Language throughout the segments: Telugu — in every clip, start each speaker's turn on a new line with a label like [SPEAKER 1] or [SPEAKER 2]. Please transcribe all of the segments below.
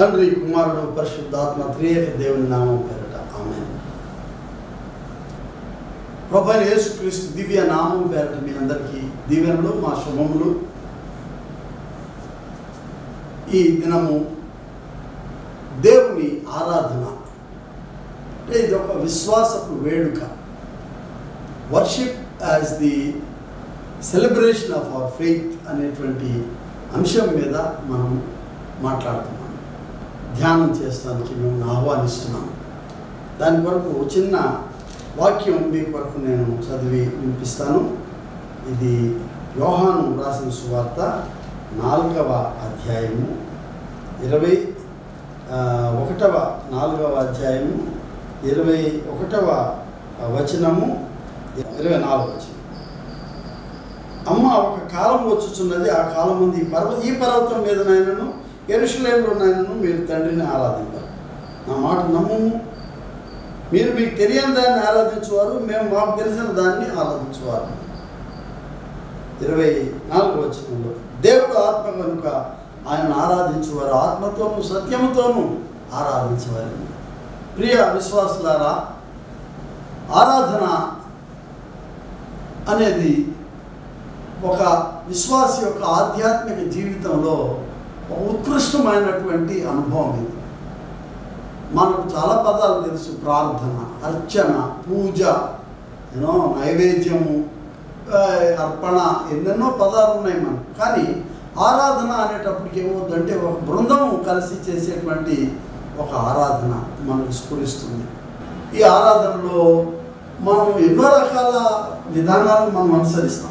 [SPEAKER 1] తండ్రి కుమారుడు పరిశుద్ధాత్మ త్రియేక దేవుని నామం పేరట ఆమె ప్రభు అయిన యేసుక్రీస్తు దివ్య నామం పేరట మీ అందరికీ దీవెనలు మా శుభములు ఈ దినము దేవుని ఆరాధన అంటే ఇది ఒక విశ్వాసపు వేడుక worship as the celebration of our faith అనేటువంటి అంశం మీద మనం మాట్లాడుతున్నాం ధ్యానం చేస్తానికి మేము ఆహ్వానిస్తున్నాం దాని కొరకు చిన్న వాక్యం మీ కొరకు నేను చదివి వినిపిస్తాను ఇది యోహాను రాసిన సువార్త నాలుగవ అధ్యాయము ఇరవై ఆ, ఒకటవ నాలుగవ అధ్యాయము ఇరవై ఒకటవ వచనము ఇరవై నాలుగు వచనం అమ్మ ఒక కాలం వచ్చుచున్నది ఆ కాలం ముందు ఈ పర్వ ఈ పర్వతం మీద నాయనను ఎరుషులేంలో నాయనను మీరు తండ్రిని ఆరాధించారు నా మాట నమ్ముము మీరు మీకు తెలియని దాన్ని ఆరాధించువారు మేము మాకు తెలిసిన దాన్ని ఆరాధించువారు ఇరవై నాలుగు వచనంలో దేవుడు ఆత్మ కనుక ఆయనను ఆరాధించువారు ఆత్మతోనూ సత్యముతోనూ ఆరాధించేవారు ప్రియ విశ్వాసులారా ఆరాధన అనేది ఒక విశ్వాస యొక్క ఆధ్యాత్మిక జీవితంలో ఒక ఉత్కృష్టమైనటువంటి అనుభవం ఇది మనకు చాలా పదాలు తెలుసు ప్రార్థన అర్చన పూజ యూనో నైవేద్యము ఆ, అర్పణ ఎన్నెన్నో పదాలు ఉన్నాయి మనకు కానీ ఆరాధన అనేటప్పటికి ఏమవుతుందంటే ఒక బృందము కలిసి చేసేటువంటి ఒక ఆరాధన మనకు స్ఫురిస్తుంది ఈ ఆరాధనలో మనం ఎన్నో రకాల విధానాలను మనం అనుసరిస్తాం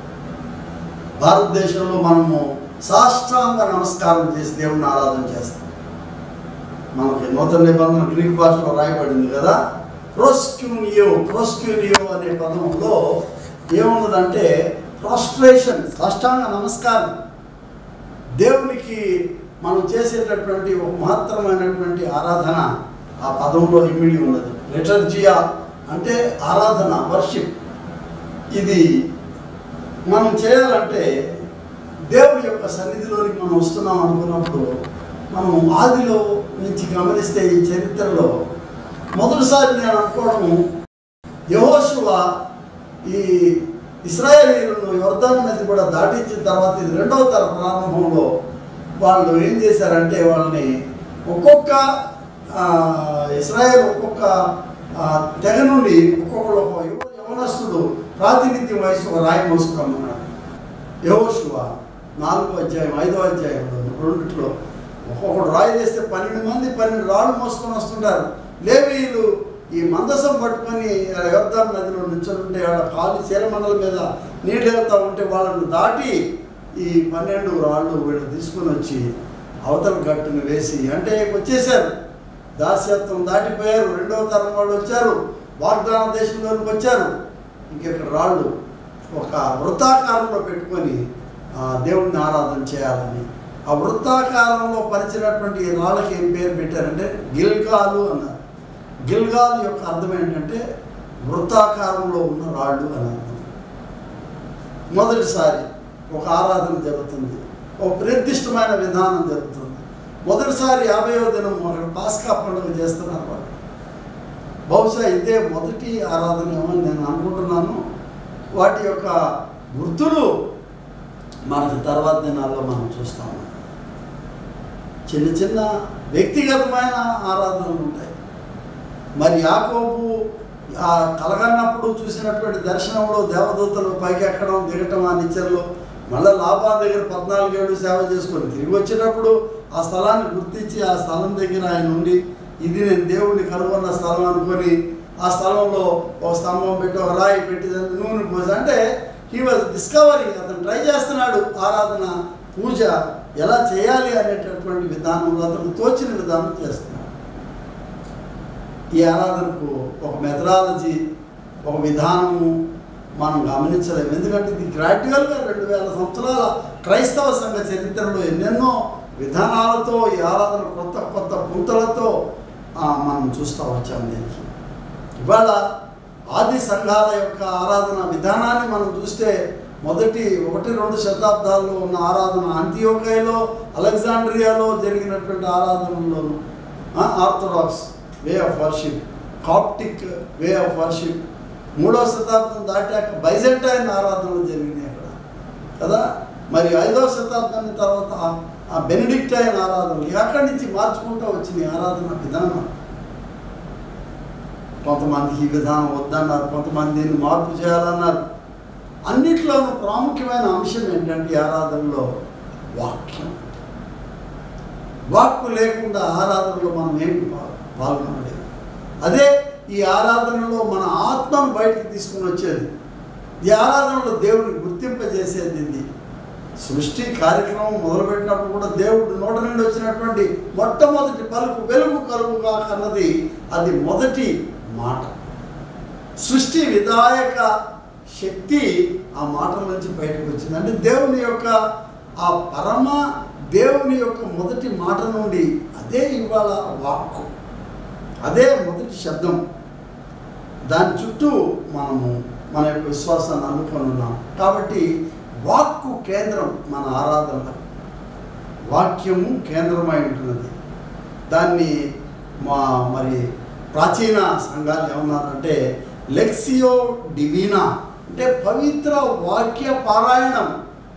[SPEAKER 1] భారతదేశంలో మనము సాష్టాంగ నమస్కారం చేసి దేవుని ఆరాధన చేస్తాం మనకి నూతన నిబంధన గ్రీక్ భాషలో రాయబడింది కదా ప్రోస్క్యూనియో ప్రోస్క్యూనియో అనే పదంలో ఏమున్నదంటే ప్రాస్ట్రేషన్ సాష్టాంగ నమస్కారం దేవునికి మనం చేసేటటువంటి ఒక మహత్తరమైనటువంటి ఆరాధన ఆ పదంలో ఇమిడి ఉన్నది లిటర్జియా అంటే ఆరాధన వర్షిప్ ఇది మనం చేయాలంటే దేవుడి యొక్క సన్నిధిలోనికి మనం వస్తున్నాం అనుకున్నప్పుడు మనం ఆదిలో నుంచి గమనిస్తే ఈ చరిత్రలో మొదటిసారి నేను అనుకోవడం యహోశువ ఈ ఇస్రాయేలీలను యోర్దాను నది కూడా దాటించిన తర్వాత ఇది రెండవ తర ప్రారంభంలో వాళ్ళు ఏం చేశారంటే వాళ్ళని ఒక్కొక్క ఆ, ఇస్రాయేల్ ఒక్కొక్క ఆ, తెగ నుండి ఒక్కొక్కరు ఒక యువ- యవనస్తుడు ప్రాతినిధ్యం వయసు ఒక రాయి మోసుకోమన్నాడు యహోశువ నాలుగో అధ్యాయం ఐదో అధ్యాయంలో రెండిట్లో ఒక్కొక్కడు రాయి వేస్తే పన్నెండు మంది పన్నెండు రాళ్ళు మోసుకొని వస్తుంటారు లేవీయులు ఈ మందసం పట్టుకొని యోర్దాన్ నదిలో నుంచుంటే వాళ్ళ కాలు చీలమండల మీద నీళ్ళు వెళ్తూ ఉంటే వాళ్ళని దాటి ఈ పన్నెండు రాళ్ళు వీళ్ళు తీసుకొని వచ్చి అవతల గట్టును వేసి అంటే వచ్చేసారు దాస్యత్వం దాటిపోయారు రెండవ తరం వాళ్ళు వచ్చారు వాగ్దాన దేశంలోనికి వచ్చారు ఇంకెక్కడ రాళ్ళు ఒక వృత్తాకారంలో పెట్టుకొని ఆ, దేవుణ్ణి ఆరాధన చేయాలని ఆ వృత్తాకారంలో పరిచినటువంటి ఈ రాళ్ళకి ఏం పేరు పెట్టారంటే గిల్గాలు అన్నారు గిల్గాల్ యొక్క అర్థం ఏంటంటే వృత్తాకారంలో ఉన్న రాళ్ళు అని అర్థం మొదటిసారి ఒక ఆరాధన జరుగుతుంది ఒక నిర్దిష్టమైన విధానం జరుగుతుంది మొదటిసారి యాభైవ దినం అక్కడ పాస్కా పండుగ చేస్తున్నారు వాళ్ళు బహుశా ఇదే మొదటి ఆరాధన ఏమో అని నేను అనుకుంటున్నాను వాటి యొక్క గుర్తులు మనకి తర్వాత దినాల్లో మనం చూస్తాము చిన్న చిన్న వ్యక్తిగతమైన ఆరాధనలు ఉంటాయి మరి యాకోబు ఆ కలగన్నప్పుడు చూసినటువంటి దర్శనంలో దేవదూతలు పైకి ఎక్కడం దిగటం ఆ నిత్యంలో మళ్ళీ లాభాల దగ్గర పద్నాలుగేళ్ళు సేవ చేసుకొని తిరిగి వచ్చేటప్పుడు ఆ స్థలాన్ని గుర్తించి ఆ స్థలం దగ్గర ఆయన ఉండి ఇది నేను దేవుడిని కనుగొన్న స్థలం అనుకొని ఆ స్థలంలో ఒక స్తంభం పెట్టి ఒక రాయి పెట్టి దానికి నూనె పోసి అంటే హీ వాజ్ డిస్కవరింగ్ అతను ట్రై చేస్తున్నాడు ఆరాధన పూజ ఎలా చేయాలి అనేటటువంటి విధానంలో అతను తోచిన విధానం చేస్తున్నాడు ఈ ఆరాధనకు ఒక మెథడాలజీ ఒక విధానము మనం గమనించలేము ఎందుకంటే ఇది ప్రాక్టికల్గా రెండు వేల సంవత్సరాల క్రైస్తవ సంఘ చరిత్రలో ఎన్నెన్నో విధానాలతో ఈ ఆరాధన కొత్త కొత్త పుంతలతో ఆ, మనం చూస్తూ వచ్చాము దీనికి ఇవాళ ఆది సంఘాల యొక్క ఆరాధన విధానాన్ని మనం చూస్తే మొదటి ఒకటి రెండు శతాబ్దాల్లో ఉన్న ఆరాధన అంత్యోకయలో అలెగ్జాండ్రియాలో జరిగినటువంటి ఆరాధనలోను Orthodox way of worship Coptic way of worship మూడవ శతాబ్దం దాటాక బైజెంటైన్ ఆరాధనలు జరిగినాయి అక్కడ కదా మరి ఐదవ శతాబ్దం తర్వాత ఆ- ఆ బెనిడిక్టైన్ ఆరాధనలు అక్కడి నుంచి మార్చుకుంటూ వచ్చినాయి ఆరాధన విధానం కొంతమందికి ఈ విధానం వద్దన్నారు కొంతమంది దీన్ని మార్పు చేయాలన్నారు అన్నిట్లోనూ ప్రాముఖ్యమైన అంశం ఏంటంటే ఈ ఆరాధనలో వాక్యం వాక్కు లేకుండా ఆరాధనలో మనం ఏం పా- పాల్గొనలేము అదే ఈ ఆరాధనలో మన ఆత్మను బయటకు తీసుకుని వచ్చేది ఈ ఆరాధనలో దేవుడిని గుర్తింపజేసేది ఇది సృష్టి కార్యక్రమం మొదలుపెట్టినప్పుడు కూడా దేవుడు నోట నుండి వచ్చినటువంటి మొట్టమొదటి పలుకు వెలుగు కలుగుగా అన్నది అది మొదటి మాట సృష్టి విధాయక శక్తి ఆ మాటల నుంచి బయటకు వచ్చింది అంటే దేవుని యొక్క ఆ పరమ దేవుని యొక్క మొదటి మాట నుండి అదే ఇవాళ వాక్కు అదే మొదటి శబ్దం దాని చుట్టూ మనము మన యొక్క విశ్వాసాన్ని అందుకొని ఉన్నాం కాబట్టి వాక్కు కేంద్రం మన ఆరాధన వాక్యము కేంద్రమై ఉంటున్నది దాన్ని మా మరి ప్రాచీన సంఘాలు ఏమన్నారంటే లెక్సియో డివీనా అంటే పవిత్ర వాక్య పారాయణం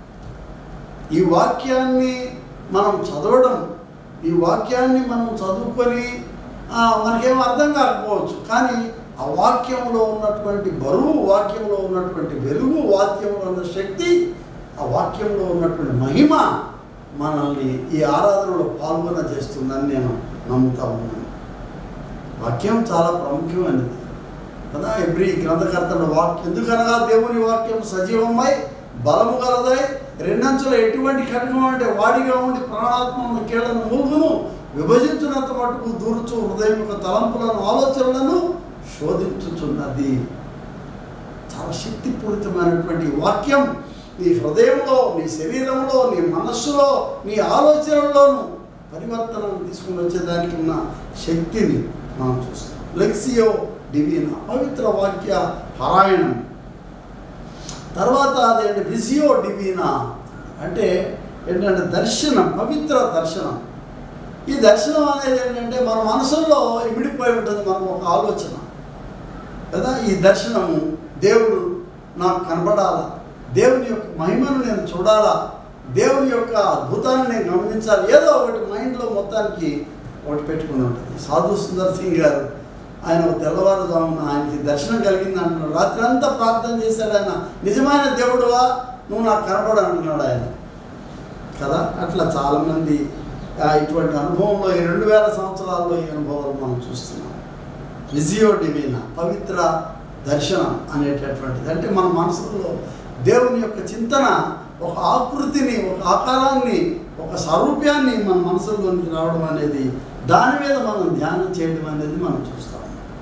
[SPEAKER 1] ఈ వాక్యాన్ని మనం చదవడం ఈ వాక్యాన్ని మనం చదువుకొని ఆ, మనకేం అర్థం కాకపోవచ్చు కానీ ఆ వాక్యంలో ఉన్నటువంటి బరువు వాక్యంలో ఉన్నటువంటి వెలుగు వాక్యంలో ఉన్న శక్తి ఆ వాక్యంలో ఉన్నటువంటి మహిమ మనల్ని ఈ ఆరాధనలో పాల్గొన చేస్తుందని నేను నమ్ముతా ఉన్నాను వాక్యం చాలా ప్రాముఖ్యమైనది కదా ఎవ్రీ గ్రంథకర్తల వాక్యం ఎందుకనగా దేవుని వాక్యం సజీవమై బలము గలదై రెండంచుల ఎటువంటి కఠినం అంటే వాడిగా ఉండి ప్రాణాత్మను కీళ్లను మూలుగును విభజించినంత మటుకు దూరుచు హృదయం యొక్క తలంపులను ఆలోచనలను శోధించుచున్నది చాలా శక్తిపూరితమైనటువంటి వాక్యం నీ హృదయంలో నీ శరీరంలో నీ మనస్సులో నీ ఆలోచనల్లోనూ పరివర్తనను తీసుకుని వచ్చేదానికి ఉన్న శక్తిని మనం చూస్తాం లెక్సియో డివినా పవిత్ర వాక్య పారాయణం తర్వాత అదేంటి విజియో డివినా అంటే ఏంటంటే దర్శనం పవిత్ర దర్శనం ఈ దర్శనం అనేది ఏంటంటే మన మనసులో ఇమిడిపోయి ఉంటుంది మనకు ఒక ఆలోచన కదా ఈ దర్శనము దేవుడు నాకు కనబడాలా దేవుని యొక్క మహిమను నేను చూడాలా దేవుని యొక్క అద్భుతాన్ని నేను గమనించాలి ఏదో ఒకటి మైండ్లో మొత్తానికి ఒకటి పెట్టుకుని ఉంటుంది సాధు సుందర్ సింగ్ గారు ఆయన ఒక తెల్లవారుజామున ఆయనకి దర్శనం కలిగింది అంటున్నాడు రాత్రి అంతా ప్రార్థన చేశాడు ఆయన నిజమైన దేవుడువా నువ్వు నాకు కనబడు అంటున్నాడు ఆయన కదా అట్లా చాలామంది ఆ, ఇటువంటి అనుభవంలో ఈ రెండు వేల సంవత్సరాల్లో ఈ అనుభవాలు మనం చూస్తున్నాం విజియో డివినా పవిత్ర దర్శనం అనేటటువంటిది అంటే మన మనసులో దేవుని యొక్క చింతన ఒక ఆకృతిని ఒక ఆకారాన్ని ఒక సారూప్యాన్ని మన మనసులోనికి రావడం అనేది దాని మీద మనం ధ్యానం చేయడం అనేది మనం చూస్తాం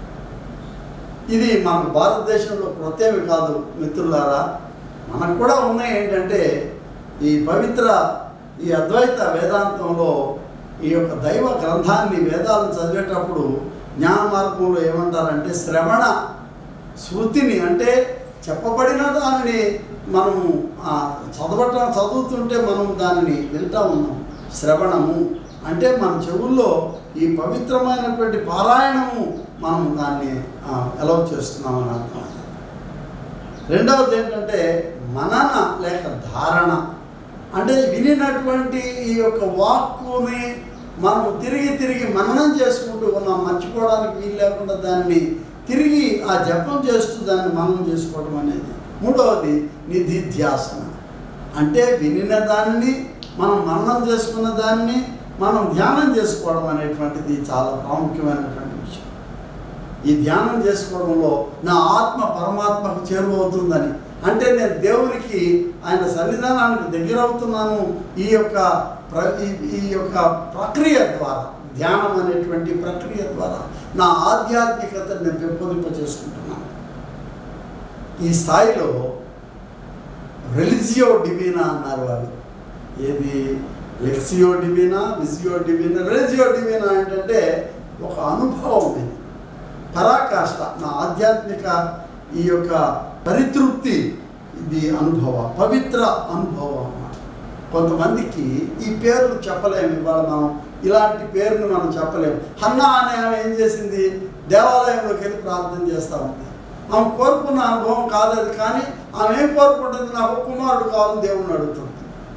[SPEAKER 1] ఇది మన భారతదేశంలో కొత్తవి కాదు మిత్రులారా మనకు కూడా ఉన్నాయి ఏంటంటే ఈ పవిత్ర ఈ అద్వైత వేదాంతంలో ఈ యొక్క దైవ గ్రంథాన్ని వేదాలను చదివేటప్పుడు జ్ఞాన మార్గంలో ఏమంటారంటే శ్రవణ శృతిని అంటే చెప్పబడిన దానిని మనము ఆ, చదవటం చదువుతుంటే మనం దానిని వింటా ఉన్నాం శ్రవణము అంటే మన చెవుల్లో ఈ పవిత్రమైనటువంటి పారాయణము మనం దాన్ని ఎలవ్ చేస్తున్నామని అర్థం రెండవది ఏంటంటే మనన లేక ధారణ అంటే వినినటువంటి ఈ యొక్క వాక్కుని మనం తిరిగి తిరిగి మననం చేసుకుంటూ ఉన్నాం మర్చిపోవడానికి వీలు లేకుండా దాన్ని తిరిగి ఆ జపం చేస్తూ దాన్ని మననం చేసుకోవడం అనేది మూడవది నిధిధ్యాసన అంటే వినిన దానిని మనం మననం చేసుకున్న దానిని మనం ధ్యానం చేసుకోవడం అనేటువంటిది చాలా ప్రాముఖ్యమైనటువంటి విషయం ఈ ధ్యానం చేసుకోవడంలో నా ఆత్మ పరమాత్మకు చేరువవుతుందని అంటే నేను దేవునికి ఆయన సన్నిధానానికి దగ్గర అవుతున్నాను ఈ యొక్క ప్ర ఈ- ఈ యొక్క ప్రక్రియ ద్వారా ధ్యానం అనేటువంటి ప్రక్రియ ద్వారా నా ఆధ్యాత్మికతను నేను పెంపొందింప చేసుకుంటున్నాను ఈ స్థాయిలో రిలిజియో డివినా అన్నారు వాళ్ళు ఏది లెక్సియో డివినా విజియో డివినా రిలిజియో డివినా ఏంటంటే ఒక అనుభవం ఇది పరాకాష్ట నా ఆధ్యాత్మిక ఈ యొక్క పరితృప్తి ఇది అనుభవ పవిత్ర అనుభవం అన్నమాట కొంతమందికి ఈ పేర్లు చెప్పలేము ఇవాళ మనం ఇలాంటి పేరును మనం చెప్పలేము హన్నా అనే ఆమె ఏం చేసింది దేవాలయంలోకి వెళ్ళి ప్రార్థన చేస్తూ ఉంది ఆమె కోరుకున్న అనుభవం కాదు అది కానీ ఆమె ఏం కోరుకుంటుంది నాకు ఒక కుమారుడు కావాలని దేవుణ్ణి అడుగుతుంది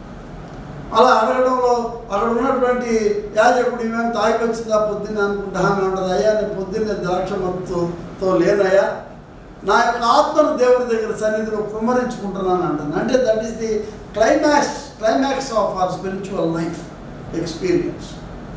[SPEAKER 1] అలా అడగడంలో అక్కడ ఉన్నటువంటి యాజకుడు ఈమె తాగి వచ్చిందా పొద్దున్న అనుకుంటా ఆమె ఉంటుంది అయ్యా నేను పొద్దున్నే ద్రాక్ష మత్తుతో లేనయ్యా నా యొక్క ఆత్మను దేవుడి దగ్గర సన్నిధిలో కుమ్మరించుకుంటున్నాను అంటుంది అంటే that is the climax climax of our spiritual life experience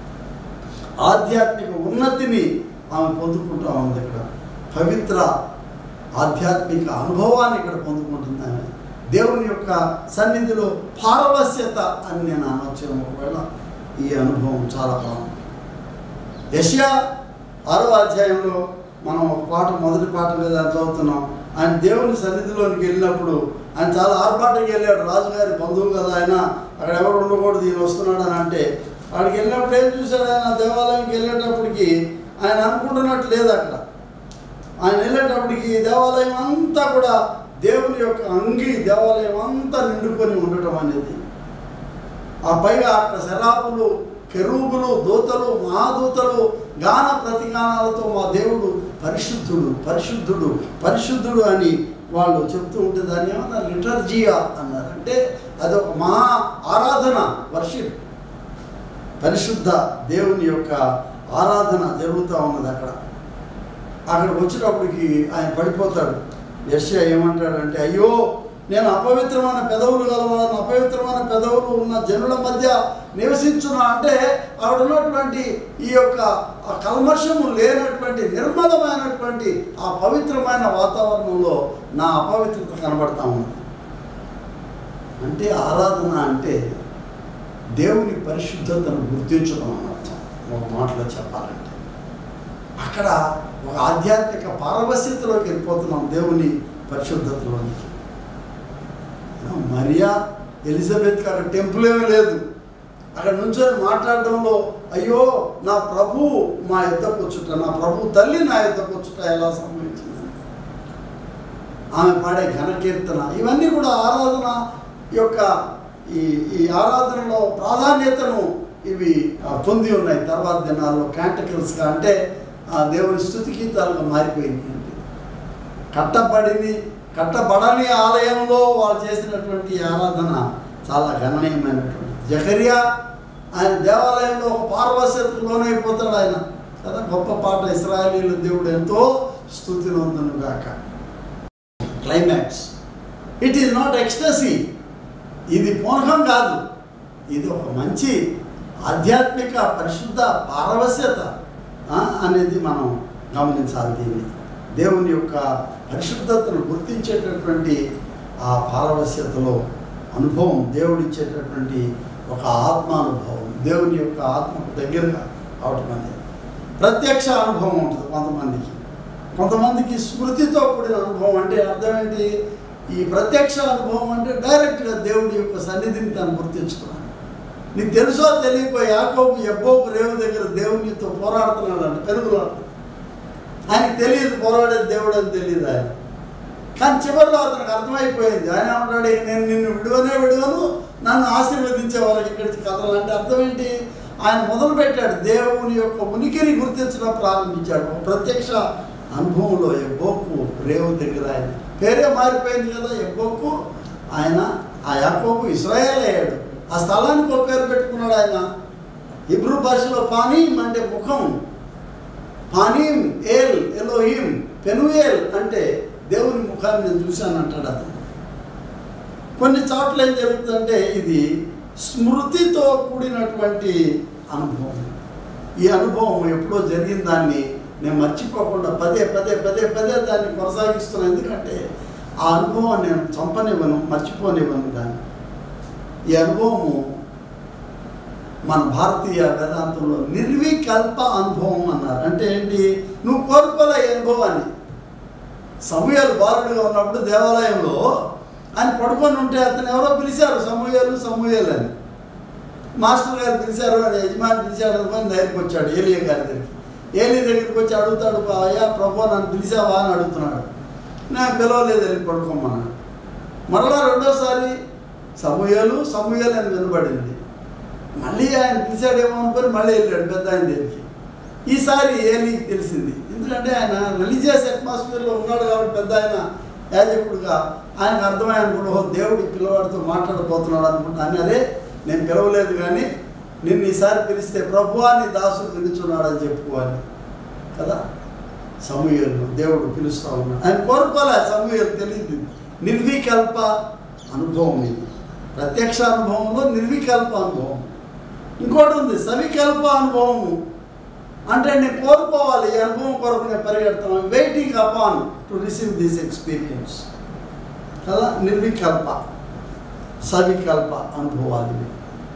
[SPEAKER 1] ఆధ్యాత్మిక ఉన్నతిని ఆమె పొందుకుంటా ఉంది ఇక్కడ పవిత్ర ఆధ్యాత్మిక అనుభవాన్ని ఇక్కడ పొందుకుంటుంది ఆమె దేవుని యొక్క సన్నిధిలో పారవస్యత అని నేను అనొచ్చాను ఒకవేళ ఈ అనుభవం చాలా బాగుంది యష్యా ఆరో అధ్యాయంలో మనం ఒక పాట మొదటి పాట మీద చదువుతున్నాం ఆయన దేవుని సన్నిధిలోనికి వెళ్ళినప్పుడు ఆయన చాలా ఆర్భాటంగా వెళ్ళాడు రాజుగారి బంధువు కదా ఆయన అక్కడ ఎవరు ఉండకూడదు ఈయన వస్తున్నాడు అని అంటే అక్కడికి వెళ్ళినప్పుడు ఏం చూశాడు ఆయన దేవాలయంకి వెళ్ళేటప్పటికి ఆయన అనుకుంటున్నట్టు లేదు అక్కడ ఆయన వెళ్ళేటప్పటికి దేవాలయం అంతా కూడా దేవుని యొక్క అంగి దేవాలయం అంతా నిండుకొని ఉండటం అనేది ఆ పైగా అక్కడ శరాపులు కెరూబులు దూతలు మహాదూతలు గాన ప్రతిగానాలతో మా దేవుడు పరిశుద్ధుడు పరిశుద్ధుడు పరిశుద్ధుడు అని వాళ్ళు చెప్తూ ఉంటే దాన్ని ఏమన్నా లిటర్జియా అన్నారు అంటే అదొక మహా ఆరాధన వర్షిప్ పరిశుద్ధ దేవుని యొక్క ఆరాధన జరుగుతూ ఉన్నది అక్కడ అక్కడికి వచ్చేటప్పటికి ఆయన పడిపోతాడు యశ్య ఏమంటాడంటే అయ్యో నేను అపవిత్రమైన పెదవులు గలవాడను అపవిత్రమైన పెదవులు ఉన్న జనుల మధ్య నివసించున్నా అంటే అక్కడ ఉన్నటువంటి ఈ యొక్క ఆ కల్మషము లేనటువంటి నిర్మలమైనటువంటి ఆ పవిత్రమైన వాతావరణంలో నా అపవిత్రత కనబడతా ఉన్నది అంటే ఆరాధన అంటే దేవుని పరిశుద్ధతను గుర్తించడం అని అర్థం ఒక మాటలో చెప్పాలంటే అక్కడ ఒక ఆధ్యాత్మిక పారవస్యతలోకి వెళ్ళిపోతున్నాం దేవుని పరిశుద్ధతలోనికి మరియా ఎలిజబెత్కి అక్కడ టెంపుల్ ఏమీ లేదు అక్కడ నుంచొని మాట్లాడడంలో అయ్యో నా ప్రభు మా యుద్ధకు వచ్చుట నా ప్రభు తల్లి నా యుద్ధకు వచ్చుట ఎలా సంభవించింది ఆమె పాడే ఘనకీర్తన ఇవన్నీ కూడా ఆరాధన యొక్క ఈ ఈ ఆరాధనలో ప్రాధాన్యతను ఇవి ఆ, పొంది ఉన్నాయి తర్వాత దినాల్లో క్యాంటకిల్స్గా అంటే ఆ దేవుని స్థుతి గీతాలుగా మారిపోయింది అంటే కట్టబడింది కట్టబడని ఆలయంలో వాళ్ళు చేసినటువంటి ఈ ఆరాధన చాలా గణనీయమైనటువంటి జకరియా ఆయన దేవాలయంలో ఒక పార్వశ్యతకు లోనైపోతాడు ఆయన కదా గొప్ప పాట ఇస్రాయలీల దేవుడు ఎంతో స్థుతి నొందును గాక climax it is not ecstasy ఇది పూనకం కాదు ఇది ఒక మంచి ఆధ్యాత్మిక పరిశుద్ధ పారవశ్యత ఆ, అనేది మనం గమనించాలి దీన్ని దేవుని యొక్క పరిశుద్ధతను గుర్తించేటటువంటి ఆ పారవశ్యతలో అనుభవం దేవుడు ఇచ్చేటటువంటి ఒక ఆత్మానుభవం దేవుని యొక్క ఆత్మకు దగ్గరగా అవటం అనేది ప్రత్యక్ష అనుభవం ఉంటుంది కొంతమందికి కొంతమందికి స్మృతితో కూడిన అనుభవం అంటే అర్థం ఏంటి ఈ ప్రత్యక్ష అనుభవం అంటే డైరెక్ట్గా దేవుడి యొక్క సన్నిధిని తను గుర్తించుకున్నాను నీకు తెలుసో తెలియకో యాకోబు ఎబ్బోకు రేవు దగ్గర దేవునితో పోరాడుతున్నాడు అంటే పెరుగులాడు ఆయనకి తెలియదు పోరాడేది దేవుడు అని తెలియదు ఆయన కానీ చివరిలో అతనికి అర్థమైపోయింది ఆయన ఏమంటాడు "ఇక నేను నిన్ను విడువనే విడువను నన్ను ఆశీర్వదించే వాళ్ళకి ఇక్కడికి కదలంటే అర్థం ఏంటి ఆయన మొదలు పెట్టాడు దేవుని యొక్క ఉనికిని గుర్తించడం ప్రారంభించాడు ఒక ప్రత్యక్ష అనుభవంలో ఎబ్బోకు రేవు దగ్గర ఆయన పేరే మారిపోయింది కదా ఎబ్బోకు ఆయన ఆ యాకోబు ఇస్రాయేల్ అయ్యాడు ఆ స్థలానికి ఒక పేరు పెట్టుకున్నాడు ఆయన హిబ్రూ భాషలో పానీం అంటే ముఖం పానీం ఏల్ ఎలోహిం పెనుయేల్ అంటే దేవుని ముఖాన్ని నేను చూశాను అంటాడు అతను కొన్ని చోట్ల ఏం జరుగుతుందంటే ఇది స్మృతితో కూడినటువంటి అనుభవం ఈ అనుభవం ఎప్పుడో జరిగిన దాన్ని నేను మర్చిపోకుండా పదే పదే పదే పదే దాన్ని కొనసాగిస్తున్నాను ఎందుకంటే ఆ అనుభవం నేను చంపనివ్వను మర్చిపోనివ్వను దాన్ని ఈ అనుభవము మన భారతీయ వేదాంతంలో నిర్వికల్ప అనుభవం అన్నారు అంటే ఏంటి నువ్వు కోరుకోలే ఈ అనుభవాన్ని సమూహాలు బాలుడుగా ఉన్నప్పుడు దేవాలయంలో ఆయన పడుకొని ఉంటే అతను ఎవరో పిలిచారు సమూహాలు సమూహాలు అని మాస్టర్ గారు పిలిచారు అని యజమాని పిలిచాడు అనుకొని దగ్గరికి వచ్చాడు ఏలియ గారి దగ్గరికి ఏలి దగ్గరికి వచ్చి అడుగుతాడు అయ్యా ప్రభు నన్ను పిలిచావా అని అడుగుతున్నాడు నేను పిలవలేదు వెళ్ళి పడుకోమన్నాడు మరలా రెండోసారి సమూహలు సమూహలు అని వినబడింది మళ్ళీ ఆయన పిలిచాడేమో అనుకొని మళ్ళీ వెళ్ళాడు పెద్ద ఆయన దగ్గరికి ఈసారి ఏలీకి తెలిసింది ఎందుకంటే ఆయన రిలీజియస్ అట్మాస్ఫియర్లో ఉన్నాడు కాబట్టి పెద్ద ఆయన యాజకుడుగా ఆయనకు అర్థమైంది కూడా ఓహో దేవుడి పిల్లవాడితో మాట్లాడబోతున్నాడు అనుకుంటా అని అదే నేను పిలవలేదు కానీ నిన్ను ఈసారి పిలిస్తే ప్రభువా నీ దాసుడు పిలుచున్నాడని చెప్పుకోవాలి కదా సమూహలు దేవుడు పిలుస్తూ ఉన్నాడు ఆయన కోరుకోలే సమూహలు తెలియదు నిర్వికల్ప అనుభవం ఇది ప్రత్యక్ష అనుభవంలో నిర్వికల్ప అనుభవం ఇంకోటి ఉంది సవికల్ప అనుభవము అంటే నేను కోరుకోవాలి ఈ అనుభవం కొరకు నేను పరిగెడతాను waiting upon to receive this experience కదా నిర్వికల్ప సవికల్ప అనుభవాలు ఇవి.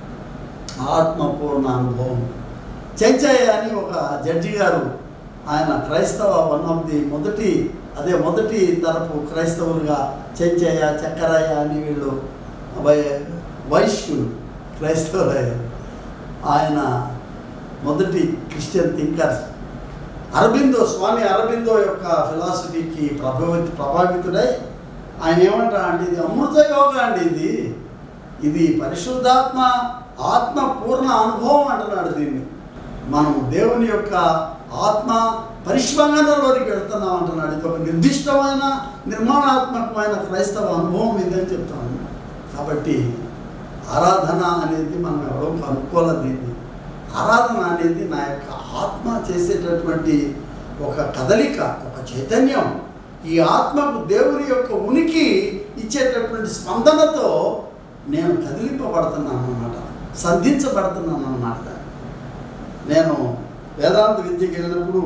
[SPEAKER 1] ఆత్మపూర్ణ అనుభవం చెంచయ్య అని ఒక జడ్జి గారు ఆయన క్రైస్తవ వన్ ఆఫ్ ది మొదటి అదే మొదటి తరపు క్రైస్తవులుగా చెంచయ్య చక్కరయ్య అని వీళ్ళు వై వైశ్యులు క్రైస్తవులయ్యారు ఆయన మొదటి క్రిస్టియన్ థింకర్ అరబిందో స్వామి అరబిందో యొక్క ఫిలాసఫీకి ప్రభావిత ప్రభావితుడై ఆయన ఏమంటా అంటే ఇది అమృత యోగ అండి ఇది ఇది పరిశుద్ధాత్మ ఆత్మ పూర్ణ అనుభవం అంటున్నాడు దీన్ని మనం దేవుని యొక్క ఆత్మ పరిష్వంగనలోనికి వెళ్తున్నాం అంటున్నాడు ఇది ఒక నిర్దిష్టమైన నిర్మాణాత్మకమైన క్రైస్తవ అనుభవం ఇదని చెప్తాను కాబట్టి ఆరాధన అనేది మనం ఎవరో కనుక్కోలేదు దీన్ని ఆరాధన అనేది నా యొక్క ఆత్మ చేసేటటువంటి ఒక కదలిక ఒక చైతన్యం ఈ ఆత్మకు దేవుని యొక్క ఉనికి ఇచ్చేటటువంటి స్పందనతో నేను కదిలింపబడుతున్నాను అన్నమాట సంధించబడుతున్నాను అన్నమాట నేను వేదాంత విద్యకి వెళ్ళినప్పుడు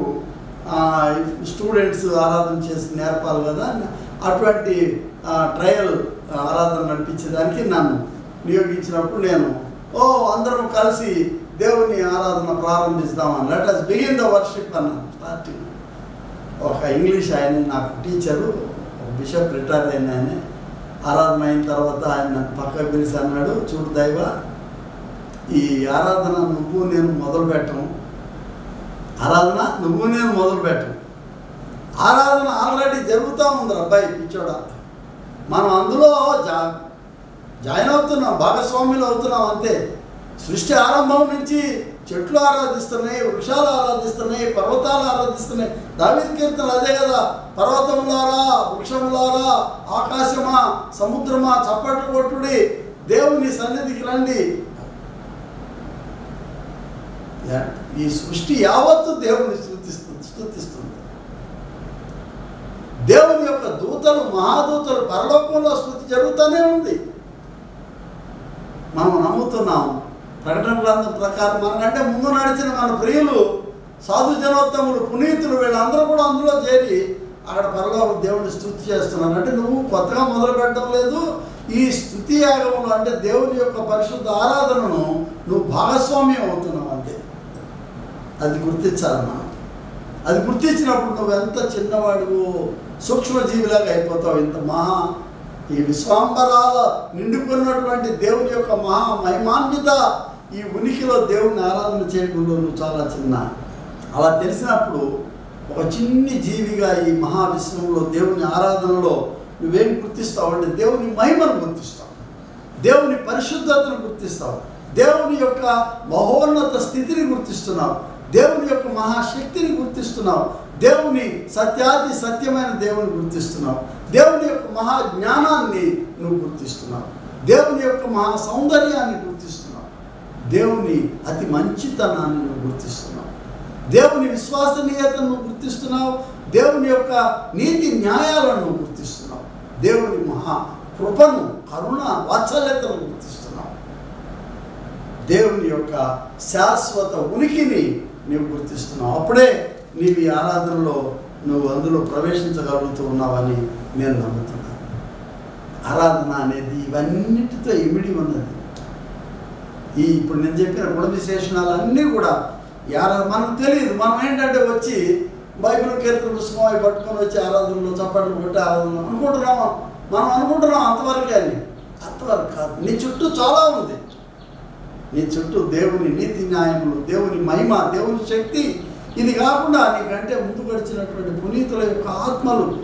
[SPEAKER 1] స్టూడెంట్స్ ఆరాధన చేసి నేర్పాలి కదా అటువంటి ట్రయల్ ఆరాధన నడిపించేదానికి నన్ను నియోగించినప్పుడు నేను ఓ అందరం కలిసి దేవుని ఆరాధన ప్రారంభిస్తామని let us begin the worship అన్నాను స్టార్టింగ్ ఒక ఇంగ్లీష్ ఆయన నాకు టీచరు ఒక బిషప్ రిటైర్ అయిన ఆయన ఆరాధన అయిన తర్వాత ఆయన నన్ను పక్కకు పిలిచి అన్నాడు చూడు దైవ ఈ ఆరాధన నువ్వు నేను మొదలు పెట్టము ఆరాధన నువ్వు నేను మొదలు పెట్టము ఆరాధన ఆల్రెడీ జరుగుతూ ఉంది అబ్బాయి పిచ్చోడ మనం అందులో జా జాయిన్ అవుతున్నాం భాగస్వాములు అవుతున్నాం అంతే సృష్టి ఆరంభం నుంచి చెట్లు ఆరాధిస్తున్నాయి వృక్షాలు ఆరాధిస్తున్నాయి పర్వతాలు ఆరాధిస్తున్నాయి దావిద్ కీర్తనలు అదే కదా పర్వతములారా వృక్షములారా ఆకాశమా సముద్రమా చప్పట్లు కొట్టుడి దేవుని సన్నిధికి రండి ఈ సృష్టి యావత్తు దేవుని స్థుతిస్తుంది స్థుతిస్తుంది దేవుని యొక్క దూతలు మహాదూతలు పరలోకంలో స్థుతి జరుగుతూనే ఉంది మనం నమ్ముతున్నాం ప్రకటన గ్రంథం ప్రకారం మనకంటే ముందు నడిచిన మన ప్రియులు సాధు జనోత్తములు పునీతులు వీళ్ళందరూ కూడా అందులో చేరి అక్కడ పరలోక దేవుడిని స్థుతి చేస్తున్నారు అంటే నువ్వు కొత్తగా మొదలు పెట్టడం లేదు ఈ స్థుతి యాగంలో అంటే దేవుని యొక్క పరిశుద్ధ ఆరాధనను నువ్వు భాగస్వామ్యం అవుతున్నావు అంతే అది గుర్తించాలి మనం అది గుర్తించినప్పుడు నువ్వు ఎంత చిన్నవాడు సూక్ష్మజీవిలాగా అయిపోతావు ఇంత మహా ఈ విశ్వాంబరాల నిండుకున్నటువంటి దేవుని యొక్క మహా మహిమాన్విత ఈ ఉనికిలో దేవుని ఆరాధన చేయడంలో నువ్వు చాలా చిన్న అలా తెలిసినప్పుడు ఒక చిన్ని జీవిగా ఈ మహావిశ్వంలో దేవుని ఆరాధనలో నువ్వేం గుర్తిస్తావు అంటే దేవుని మహిమను గుర్తిస్తావు దేవుని పరిశుద్ధతను గుర్తిస్తావు దేవుని యొక్క మహోన్నత స్థితిని గుర్తిస్తున్నావు దేవుని యొక్క మహాశక్తిని గుర్తిస్తున్నావు దేవుని సత్యాది సత్యమైన దేవుని గుర్తిస్తున్నావు దేవుని యొక్క మహా జ్ఞానాన్ని నువ్వు గుర్తిస్తున్నావు దేవుని యొక్క మహా సౌందర్యాన్ని గుర్తిస్తున్నావు దేవుని అతి మంచితనాన్ని నువ్వు గుర్తిస్తున్నావు దేవుని విశ్వసనీయతను నువ్వు గుర్తిస్తున్నావు దేవుని యొక్క నీతి న్యాయాలను నువ్వు గుర్తిస్తున్నావు దేవుని మహా కృపను కరుణ వాత్సల్యతను గుర్తిస్తున్నావు దేవుని యొక్క శాశ్వత ఉనికిని నీవు గుర్తిస్తున్నావు అప్పుడే నీవు ఈ ఆరాధనలో నువ్వు అందులో ప్రవేశించగలుగుతూ ఉన్నావని నేను నమ్ముతున్నాను ఆరాధన అనేది ఇవన్నిటితో ఇమిడి ఉన్నది ఈ ఇప్పుడు నేను చెప్పిన గుణ విశేషణాలు అన్నీ కూడా యారా మనకు తెలియదు మనం ఏంటంటే వచ్చి బైబిల్ కీర్తన పుస్తకం అవి పట్టుకొని వచ్చి ఆరాధనలో చప్పట్లు కొట్టి ఆరాధనలో అనుకుంటున్నాము మనం అనుకుంటున్నాం అంతవరకే అని అంతవరకు కాదు నీ చుట్టూ చాలా ఉంది నీ చుట్టూ దేవుని నీతి న్యాయములు దేవుని మహిమ దేవుని శక్తి ఇది కాకుండా నీకంటే ముందు గడిచినటువంటి పునీతుల యొక్క ఆత్మలు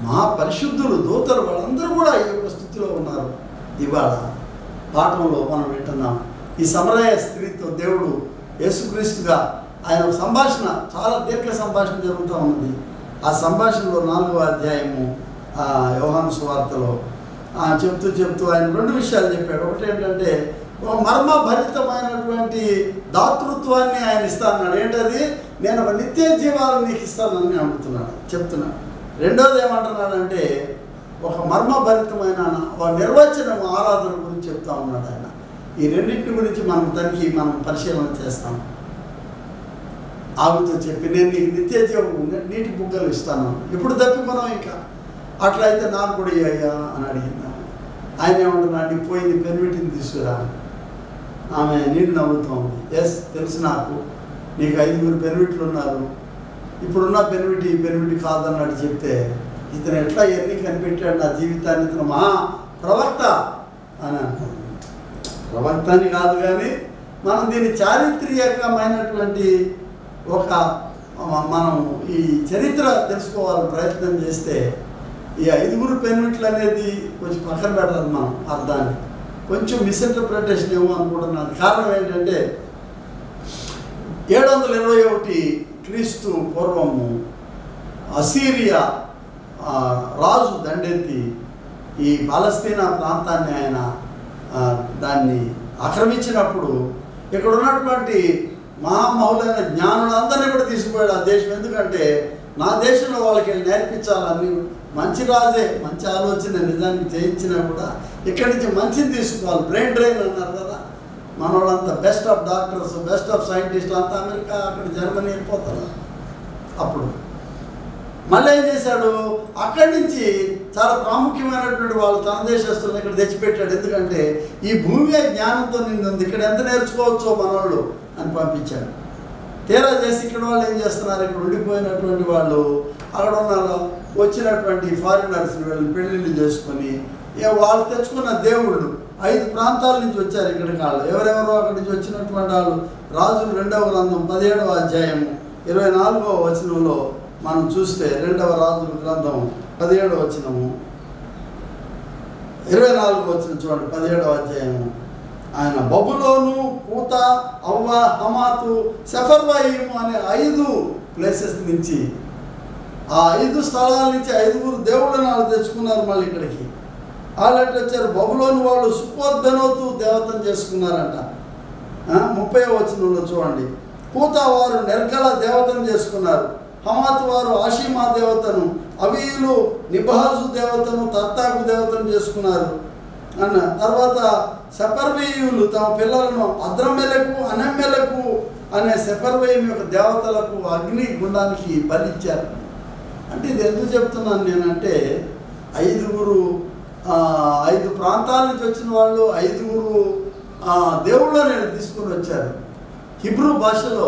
[SPEAKER 1] మహా పరిశుద్ధులు దూతలు వాళ్ళందరూ కూడా ఈ యొక్క స్థితిలో ఉన్నారు ఇవాళ పాఠంలో మనం వింటున్నాం ఈ సమరయ స్త్రీతో దేవుడు యేసుక్రీస్తుగా ఆయన ఒక సంభాషణ చాలా దీర్ఘ సంభాషణ జరుగుతూ ఉన్నది ఆ సంభాషణలో నాలుగో అధ్యాయము ఆ, యోహాను సువార్తలో ఆ, చెప్తూ చెప్తూ ఆయన రెండు విషయాలు చెప్పాడు ఒకటి ఏంటంటే ఒక మర్మభరితమైనటువంటి దాతృత్వాన్ని ఆయన ఇస్తానన్నాడు ఏంటది నేను ఒక నిత్య జీవాలను నీకు ఇస్తానని అడుగుతున్నాడు చెప్తున్నాడు రెండోది ఏమంటున్నాడంటే ఒక మర్మభరితమైన ఒక నిర్వచనం ఆరాధన గురించి చెప్తా ఉన్నాడు ఆయన ఈ రెండింటి గురించి మనం తనిఖీ మనం పరిశీలన చేస్తాం ఆమెతో చెప్పి నేను నీకు నిత్య జీవం నీటి బుగ్గలు ఇస్తాను ఎప్పుడు తప్పి మనం ఇంకా అట్లయితే నాకు కూడా అయ్యా అని అడిగింది ఆమె. ఆయన ఏమంటున్నాడు నీ పోయి నీ పెర్మిటిని తీసుకురా ఆమె నీళ్ళు నవ్వుతోంది ఎస్ తెలుసు నాకు నీకు ఐదుగురు పెర్మిట్లు ఉన్నారు ఇప్పుడున్న పెర్మిటి ఈ పెర్మిటి కాదన్నాడు చెప్తే ఇతను ఎట్లా ఎన్ని కనిపెట్టాడు నా జీవితాన్ని ఇతను మహా ప్రవక్త అని అంటారు ప్రవక్త అని కాదు కానీ మనం దీన్ని చారిత్రకమైనటువంటి ఒక మ- మనం ఈ చరిత్ర తెలుసుకోవాలని ప్రయత్నం చేస్తే ఈ ఐదుగురు పెన్మిట్లు అనేది కొంచెం పక్కన పెడతాం మనం అర్థాన్ని కొంచెం మిస్ఇంటర్ప్రిటేషన్ ఏమో అనుకుంటున్నాను కారణం ఏంటంటే ఏడు వందల ఇరవై ఒకటి క్రీస్తు పూర్వము అసీరియా ఆ, రాజు దండెత్తి ఈ పాలస్తీనా ప్రాంతాన్ని ఆయన ఆ, దాన్ని ఆక్రమించినప్పుడు ఇక్కడ ఉన్నటువంటి మహామహులైన జ్ఞానులందరినీ కూడా తీసుకుపోయాడు ఆ దేశం ఎందుకంటే నా దేశంలో వాళ్ళకి వెళ్ళి నేర్పించాలని మంచి రాజే మంచి ఆలోచన నిజానికి చేయించినా కూడా ఇక్కడి నుంచి మంచిని తీసుకోవాలి బ్రెయిన్ డ్రైన్ అన్నారు కదా మన వాళ్ళంతా best of doctors best of సైంటిస్టులు అంతా అమెరికా అక్కడ జర్మనీ వెళ్ళిపోతారు అప్పుడు మళ్ళీ ఏం చేశాడు అక్కడి నుంచి చాలా ప్రాముఖ్యమైనటువంటి వాళ్ళు తన దేశస్తులను ఇక్కడ తెచ్చిపెట్టాడు ఎందుకంటే ఈ భూమి జ్ఞానంతో నిండి ఉంది ఇక్కడ ఎంత నేర్చుకోవచ్చో మనవాళ్ళు అని పంపించాడు తీరా చేసి ఇక్కడ వాళ్ళు ఏం చేస్తున్నారు ఇక్కడ ఉండిపోయినటువంటి వాళ్ళు అక్కడ ఉన్న వచ్చినటువంటి ఫారినర్స్ వీళ్ళని పెళ్ళిళ్ళు చేసుకొని ఏ వాళ్ళు తెచ్చుకున్న దేవుళ్ళు ఐదు ప్రాంతాల నుంచి వచ్చారు ఇక్కడికి వాళ్ళు ఎవరెవరో అక్కడి నుంచి వచ్చినటువంటి వాళ్ళు రాజులు రెండవ గ్రంథం పదిహేడవ అధ్యాయము ఇరవై నాలుగవ వచనంలో మనం చూస్తే రెండవ రాజుల గ్రంథం పదిహేడవ వచనము ఇరవై నాలుగు వచ్చిన చూడండి పదిహేడవ అధ్యాయము ఆయన బబులోను పూత అవ్వ హమాతు సెఫర్వాయిము అనే ఐదు ప్లేసెస్ నుంచి ఆ ఐదు స్థలాల నుంచి ఐదుగురు దేవుళ్ళని వాళ్ళు తెచ్చుకున్నారు మళ్ళీ ఇక్కడికి వాళ్ళు ఎట్లా వచ్చారు బబులోని వాళ్ళు సుఖోద్బెనోతు దేవతను చేసుకున్నారంట ఆ, ముప్పై వచనంలో చూడండి కూత వారు నిర్గల దేవతను చేసుకున్నారు హమాత్ వారు ఆషిమా దేవతను అవీలు నిబహాజు దేవతను తర్తాకు దేవతను చేసుకున్నారు అన్న తర్వాత సెపర్వేయులు తమ పిల్లలను అద్రమెలకు అనెమ్మెలకు అనే సెపర్వేయం యొక్క దేవతలకు అగ్ని గుండానికి బలిచ్చారు అంటే ఇది ఎందుకు చెప్తున్నాను నేనంటే ఐదుగురు ఆ, ఐదు ప్రాంతాల నుంచి వచ్చిన వాళ్ళు ఐదుగురు ఆ, దేవుళ్ళని నేను తీసుకుని వచ్చారు హిబ్రూ భాషలో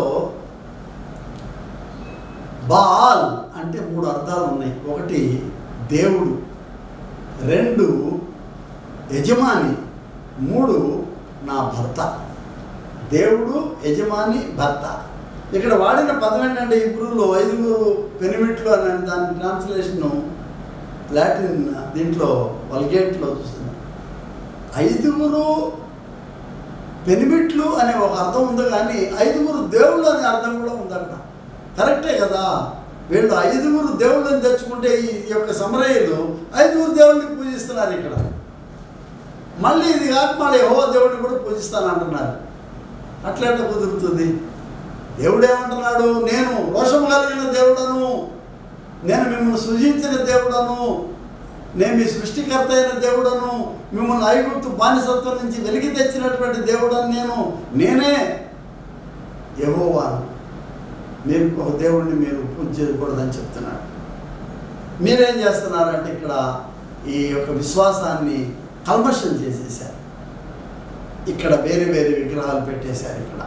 [SPEAKER 1] బాల్ అంటే మూడు అర్థాలు ఉన్నాయి ఒకటి దేవుడు రెండు యజమాని మూడు నా భర్త దేవుడు యజమాని భర్త ఇక్కడ వాడిన పదం ఏంటంటే హిబ్రూలో ఐదుగురు పెనిమిట్లు అనే దాని ట్రాన్స్లేషను లాటిన్ దీంట్లో వల్గేట్లో చూస్తున్నాం ఐదుగురు పెనిమిట్లు అనే ఒక అర్థం ఉంది కానీ ఐదుగురు దేవుళ్ళు అనే అర్థం కూడా ఉందట కరెక్టే కదా వీళ్ళు ఐదుగురు దేవుళ్ళని తెచ్చుకుంటే ఈ యొక్క సమరయ్యలు ఐదుగురు దేవుళ్ళని పూజిస్తున్నారు ఇక్కడ మళ్ళీ ఇది కాక మళ్ళీ యెహోవా దేవుడిని కూడా పూజిస్తాను అంటున్నారు అట్లెట్లా కుదురుతుంది దేవుడు ఏమంటున్నాడు నేను రోషము కలిగిన దేవుడను నేను మిమ్మల్ని సృజించిన దేవుడను నేను మీ సృష్టికర్త అయిన దేవుడను మిమ్మల్ని ఐగుప్తు బానిసత్వం నుంచి వెలికి తెచ్చినటువంటి దేవుడను నేను నేనే యెహోవాను మీరు ఒక దేవుడిని మీరు పూజ చేయకూడదని చెప్తున్నాడు మీరేం చేస్తున్నారంటే ఇక్కడ ఈ యొక్క విశ్వాసాన్ని కల్మషం చేసేసారు ఇక్కడ వేరే వేరే విగ్రహాలు పెట్టేశారు ఇక్కడ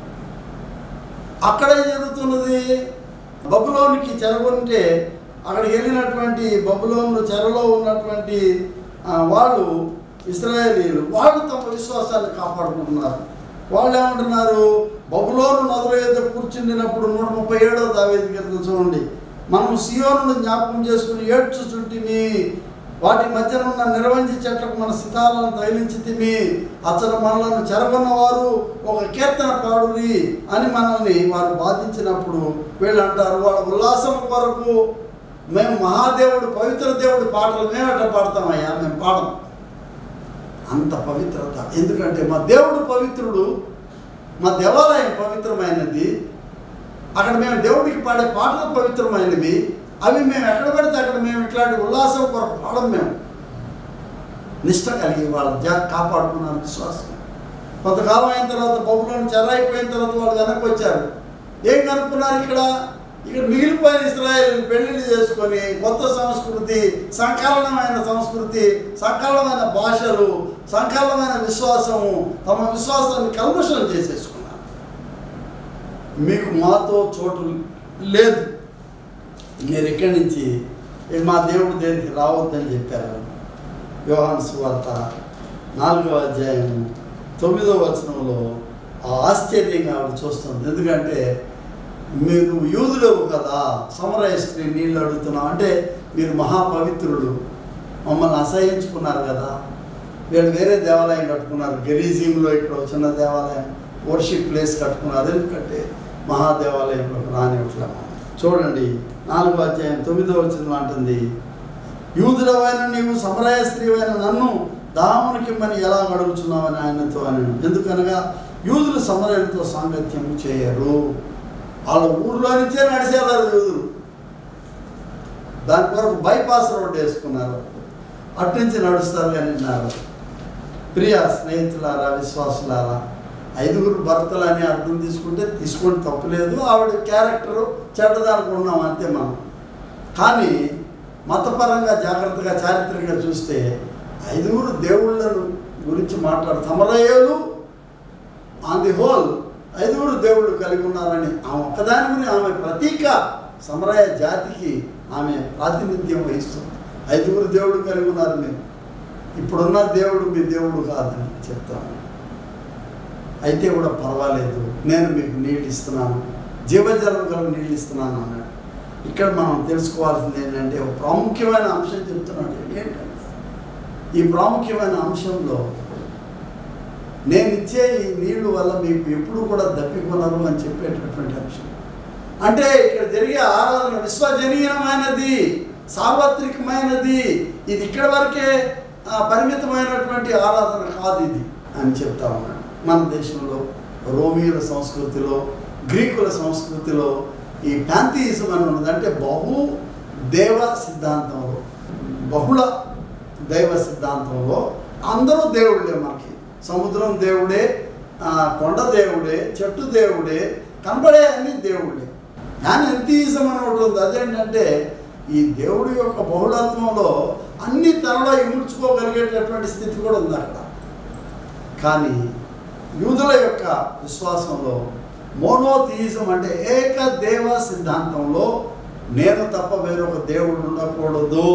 [SPEAKER 1] అక్కడ ఏం జరుగుతున్నది బబులోనికి చెరగొంటే అక్కడికి వెళ్ళినటువంటి బబులోను చెరలో ఉన్నటువంటి ఆ, వాళ్ళు ఇస్రాయేలీలు వాళ్ళు తమ విశ్వాసాన్ని కాపాడుకుంటున్నారు వాళ్ళు ఏమంటున్నారు బబులోను నదుల యొక్క కూర్చుండినప్పుడు నూట ముప్పై ఏడవ దావేది కీర్తన చూడండి మనము సియోను జ్ఞాపకం చేసుకుని ఏడ్చుచుంటిమి వాటి మధ్యన ఉన్న నిర్వంజి చెట్లకు మన సితారాలను తగిలించితిమి అతను మనలను చెరగొన్న వారు ఒక కీర్తన పాడురి అని మనల్ని వారు బాధించినప్పుడు వీళ్ళు అంటారు వాళ్ళ ఉల్లాసం కొరకు మేము మహాదేవుడు పవిత్ర దేవుడు పాటలు మేము ఎట్లా పాడతామయ్యా మేము పాడం అంత పవిత్రత ఎందుకంటే మా దేవుడు పవిత్రుడు మా దేవాలయం పవిత్రమైనది అక్కడ మేము దేవుడికి పాడే పాటలు పవిత్రమైనవి అవి మేము ఎక్కడ పెడితే అక్కడ మేము ఇట్లాంటి ఉల్లాసం కొరకు పాడం మేము నిష్ట కలిగి వాళ్ళ జా కాపాడుకున్నాను విశ్వాసం కొంతకాలం అయిన తర్వాత బొమ్మలను చెరైపోయిన తర్వాత వాళ్ళు వెనక్కి వచ్చారు ఏం కనుక్కున్నారు ఇక్కడ ఇక్కడ మిగిలిపోయిన ఇస్రాయేల్ పెళ్లిళ్ళు చేసుకొని కొత్త సంస్కృతి సంకలనమైన సంస్కృతి సంకలనమైన భాషలు సంకలనమైన విశ్వాసము తమ విశ్వాసాన్ని కల్మషం చేసేసుకున్నారు మీకు మాతో చోటు లేదు మీరు ఇక్కడి నుంచి "ఏ, మా దేవుడు దేనికి రావద్దని చెప్పారు యోహాను సువార్త నాలుగవ అధ్యాయం తొమ్మిదవ వచనంలో ఆ ఆశ్చర్యంగా ఆవిడ చూస్తుంది ఎందుకంటే మీరు యూదులేవు కదా సమరయ స్త్రీ నీళ్ళు అడుగుతున్నాం అంటే మీరు మహాపవిత్రుడు మమ్మల్ని అసహించుకున్నారు కదా వీళ్ళు వేరే దేవాలయం కట్టుకున్నారు గెరీజీంలో ఇక్కడ ఒక చిన్న దేవాలయం వర్షిప్ ప్లేస్ కట్టుకున్నారు ఎందుకంటే మహాదేవాలయంలోకి రానివ్వట్లే చూడండి నాలుగో అధ్యాయం తొమ్మిదో వచ్చిన అంటుంది యూదులవైన నీవు సమరయ స్త్రీవైన నన్ను దామునికిమ్మని ఎలా అడుగుతున్నావని ఆయనతో అని ఎందుకనగా యూదులు సమరయులతో సాంగత్యం చేయరు వాళ్ళ ఊర్లో నుంచే నడిచేవారు యూదులు దాని కొరకు బైపాస్ రోడ్ వేసుకున్నారు అటు నుంచి నడుస్తారు కానీ అన్నారు ప్రియ స్నేహితులారా విశ్వాసులారా ఐదుగురు భర్తలు అని అర్థం తీసుకుంటే తీసుకొని తప్పులేదు ఆవిడ క్యారెక్టరు చెడ్డదనుకున్నాం అంతే మనం కానీ మతపరంగా జాగ్రత్తగా చారిత్రకంగా చూస్తే ఐదుగురు దేవుళ్ళను గురించి మాట్లాడు సమరయ్యలు ఆన్ ది హోల్ ఐదుగురు దేవుళ్ళు కలిగి ఉన్నారని ఆమె ఒక్కదాని గురించి ఆమె ప్రతీక సమరయ జాతికి ఆమె ప్రాతినిధ్యం వహిస్తుంది ఐదుగురు దేవుడు కలిగి ఉన్నారు మీరు ఇప్పుడున్న దేవుడు మీ దేవుడు కాదని చెప్తాను అయితే కూడా పర్వాలేదు నేను మీకు నీళ్ళు ఇస్తున్నాను జీవజలం కలిగి నీళ్ళు ఇస్తున్నాను అన్నాడు ఇక్కడ మనం తెలుసుకోవాల్సింది ఏంటంటే ఒక ప్రాముఖ్యమైన అంశం చెప్తున్నాడు ఏంటంటే ఈ ప్రాముఖ్యమైన అంశంలో నేను ఇచ్చే ఈ నీళ్లు వల్ల మీకు ఎప్పుడు కూడా దప్పికొనరు అని చెప్పేటటువంటి అంశం అంటే ఇక్కడ జరిగే ఆరాధన విశ్వజనీయమైనది సార్వత్రికమైనది ఇది ఇక్కడ వరకే ఆ, పరిమితమైనటువంటి ఆరాధన కాదు ఇది అని చెప్తా ఉన్నాడు మన దేశంలో రోమియుల సంస్కృతిలో గ్రీకుల సంస్కృతిలో ఈ ప్యాంతీయిజం అని ఉన్నది అంటే బహు దేవ సిద్ధాంతంలో బహుళ దైవ సిద్ధాంతంలో అందరూ దేవుళ్ళే మనకి సముద్రం దేవుడే ఆ, కొండ దేవుడే చెట్టు దేవుడే కనబడే అన్ని దేవుళ్ళే కానీ ఎంతీజం అని ఒకటి ఉంది అదేంటంటే ఈ దేవుడి యొక్క బహుళత్వంలో అన్ని తనలో ఇముడ్చుకోగలిగేటటువంటి స్థితి కూడా ఉంది అక్కడ కానీ యూదుల యొక్క విశ్వాసంలో మోనోథియిజం అంటే ఏక దేవ సిద్ధాంతంలో నేను తప్ప వేరొక దేవుడు ఉండకూడదు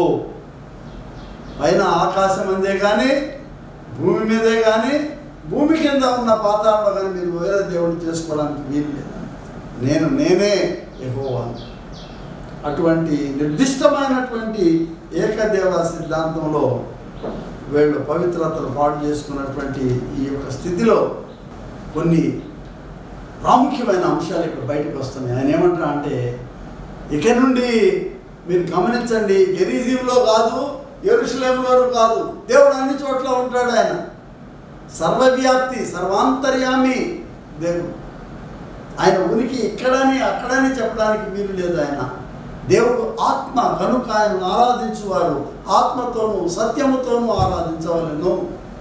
[SPEAKER 1] పైన ఆకాశం అందే కానీ భూమి మీదే కానీ భూమి కింద ఉన్న పాతాళంలో కానీ మీరు వేరే దేవుడిని చేసుకోవడానికి వీలు లేదు నేను నేనే యెహోవాను అటువంటి నిర్దిష్టమైనటువంటి ఏకదేవ సిద్ధాంతంలో వీళ్ళు పవిత్రతలు పాడు చేసుకున్నటువంటి ఈ యొక్క స్థితిలో కొన్ని ప్రాముఖ్యమైన అంశాలు ఇక్కడ బయటకు వస్తున్నాయి ఆయన ఏమంటా అంటే ఇక నుండి మీరు గమనించండి గెరీజీంలో కాదు ఎరుషలేంలోనూ కాదు దేవుడు అన్ని చోట్ల ఉంటాడు ఆయన సర్వవ్యాప్తి సర్వాంతర్యామి దేవుడు ఆయన ఉనికి ఇక్కడని అక్కడని చెప్పడానికి వీలు లేదు ఆయన దేవుడు ఆత్మ కనుక ఆయనను ఆరాధించువారు ఆత్మతోనూ సత్యముతోనూ ఆరాధించవలను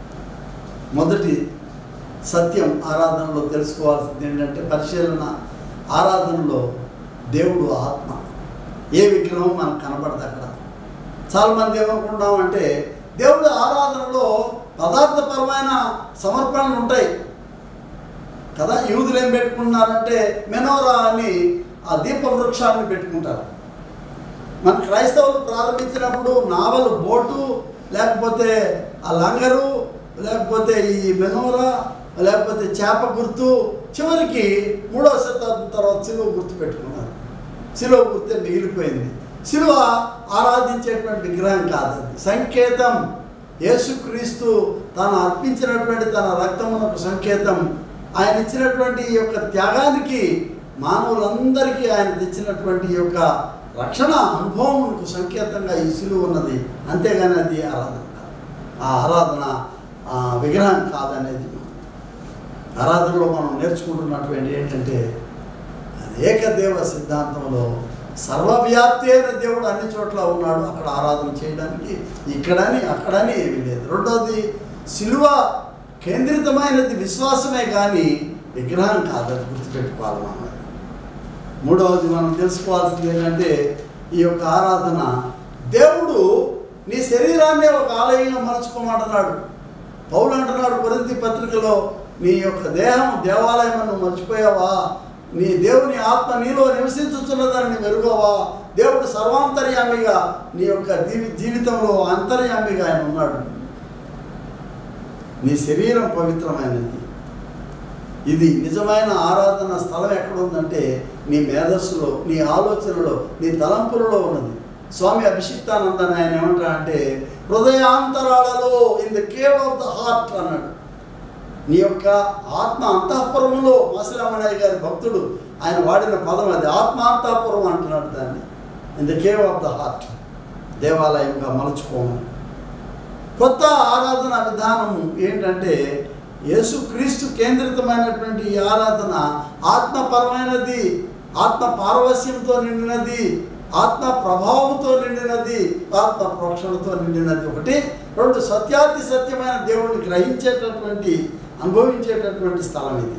[SPEAKER 1] మొదటి సత్యం ఆరాధనలో తెలుసుకోవాల్సింది ఏంటంటే పరిశీలన ఆరాధనలో దేవుడు ఆత్మ ఏ విగ్రహం మనకు కనబడదు అక్కడ చాలామంది ఏమనుకుంటామంటే దేవుడి ఆరాధనలో పదార్థపరమైన సమర్పణలు ఉంటాయి కదా యూదులు ఏం పెట్టుకున్నారంటే మెనోరా అని ఆ దీప వృక్షాన్ని పెట్టుకుంటారు మన క్రైస్తవులు ప్రారంభించినప్పుడు నావలు బోటు లేకపోతే ఆ లంగరు లేకపోతే ఈ మెనోరా లేకపోతే చేప గుర్తు చివరికి మూడవ శతాబ్దం తర్వాత సిలువ గుర్తు పెట్టుకున్నారు శిలువ గుర్తే మిగిలిపోయింది శిలువ ఆరాధించేటువంటి విగ్రహం కాదు అది సంకేతం యేసుక్రీస్తు తాను అర్పించినటువంటి తన రక్తమునకు సంకేతం ఆయన ఇచ్చినటువంటి ఈ యొక్క త్యాగానికి మానవులందరికీ ఆయన తెచ్చినటువంటి ఈ యొక్క రక్షణ అనుభవమునకు సంకేతంగా ఈ శిలువ ఉన్నది అంతేగాని అది ఆరాధన కాదు ఆ ఆరాధన ఆ విగ్రహం కాదనేది ఆరాధనలో మనం నేర్చుకుంటున్నటువంటి ఏంటంటే ఏకదేవ సిద్ధాంతంలో సర్వవ్యాప్తి అయిన దేవుడు అన్ని చోట్ల ఉన్నాడు అక్కడ ఆరాధన చేయడానికి ఇక్కడని అక్కడని ఏమీ లేదు రెండోది సిలువ కేంద్రితమైనది విశ్వాసమే కానీ విగ్రహం కాదని గుర్తుపెట్టుకోవాలి మనం మూడవది మనం తెలుసుకోవాల్సింది ఏంటంటే ఈ యొక్క ఆరాధన దేవుడు నీ శరీరాన్నే ఒక ఆలయంగా మలుచుకోమంటున్నాడు పౌలు అంటున్నాడు కొరింతి పత్రికలో నీ యొక్క దేహం దేవాలయం నువ్వు మర్చిపోయావా నీ దేవుని ఆత్మ నీలో నివసించుతున్నదని నువ్వు ఎరుగవా దేవుడు సర్వాంతర్యామిగా నీ యొక్క జీవి జీవితంలో అంతర్యామిగా ఆయన ఉన్నాడు నీ శరీరం పవిత్రమైనది ఇది నిజమైన ఆరాధన స్థలం ఎక్కడ ఉందంటే నీ మేధస్సులో నీ ఆలోచనలో నీ తలంపులలో ఉన్నది స్వామి అభిషిక్తానందని ఆయన ఏమంటారంటే హృదయాంతరాలలో in the cave of the heart అన్నాడు నీ యొక్క ఆత్మ అంతఃపురములో మాసిరామణయ్య గారి భక్తుడు ఆయన వాడిన పదం అది ఆత్మ అంతఃపురం అంటున్నాడు దాన్ని in the cave of the heart దేవాలయంగా మలుచుకోమని కొత్త ఆరాధన విధానము ఏంటంటే యేసుక్రీస్తు కేంద్రితమైనటువంటి ఈ ఆరాధన ఆత్మపరమైనది ఆత్మ పారవస్యంతో నిండినది ఆత్మ ప్రభావంతో నిండినది ఆత్మ ప్రోక్షణతో నిండినది ఒకటి రెండు సత్యాతి సత్యమైన దేవుడిని గ్రహించేటటువంటి అనుభవించేటటువంటి స్థలం ఇది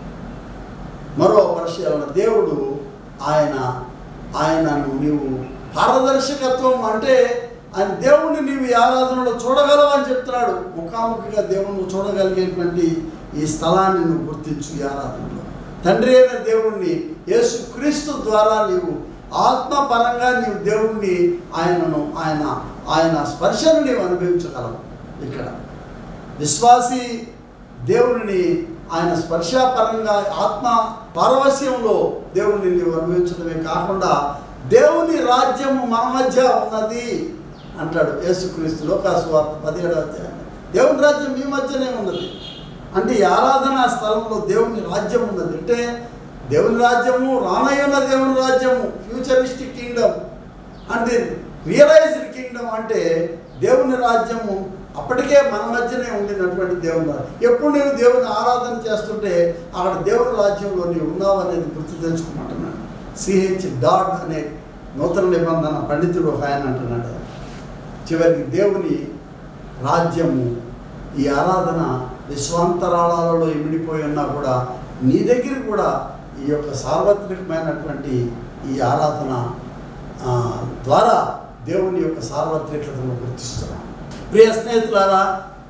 [SPEAKER 1] మరో పరిశీలన దేవుడు ఆయన ఆయనను నీవు పారదర్శకత్వం అంటే ఆయన దేవుణ్ణి నీవు ఈ ఆరాధనలో చూడగలవు అని చెప్తున్నాడు ముఖాముఖిగా దేవుణ్ణి చూడగలిగేటువంటి ఈ స్థలాన్ని నువ్వు గుర్తించు ఈ ఆరాధనలో తండ్రి అయిన దేవుణ్ణి యేసు క్రీస్తు ద్వారా నీవు ఆత్మపరంగా నీవు దేవుణ్ణి ఆయనను ఆయన ఆయన స్పర్శను నీవు అనుభవించగలవు ఇక్కడ విశ్వాసి దేవుని ఆయన స్పర్శాపరంగా ఆత్మ పారవస్యంలో దేవుణ్ణి నీవు అనుభవించడమే కాకుండా దేవుని రాజ్యము మన మధ్య ఉన్నది అంటాడు యేసుక్రీస్తు లోకాసువార్త పదిహేడవ అధ్యాయం దేవుని రాజ్యం మీ మధ్యనే ఉన్నది అంటే ఈ ఆరాధనా స్థలంలో దేవుని రాజ్యం ఉన్నది అంటే దేవుని రాజ్యము రానయ్యున్న దేవుని రాజ్యము ఫ్యూచరిస్టిక్ కింగ్డమ్ అంటే రియలైజ్డ్ కింగ్డమ్ అంటే దేవుని రాజ్యము అప్పటికే మన మధ్యనే ఉండినటువంటి దేవుని రాజ్యం ఎప్పుడు నీవు దేవుని ఆరాధన చేస్తుంటే అక్కడ దేవుని రాజ్యంలో నీవు ఉన్నావు అనేది గుర్తు తెచ్చుకోమంటున్నాడు సిహెచ్ డాట్ అనే నూతన నిబంధన పండితుడు ఒక ఆయన అంటున్నాడు చివరికి దేవుని రాజ్యము ఈ ఆరాధన విశ్వాంతరాళాలలో ఇమిడిపోయి ఉన్నా కూడా నీ దగ్గర కూడా ఈ యొక్క సార్వత్రికమైనటువంటి ఈ ఆరాధన ఆ, ద్వారా దేవుని యొక్క సార్వత్రికతను గుర్తిస్తున్నాం ప్రియ స్నేహితులారా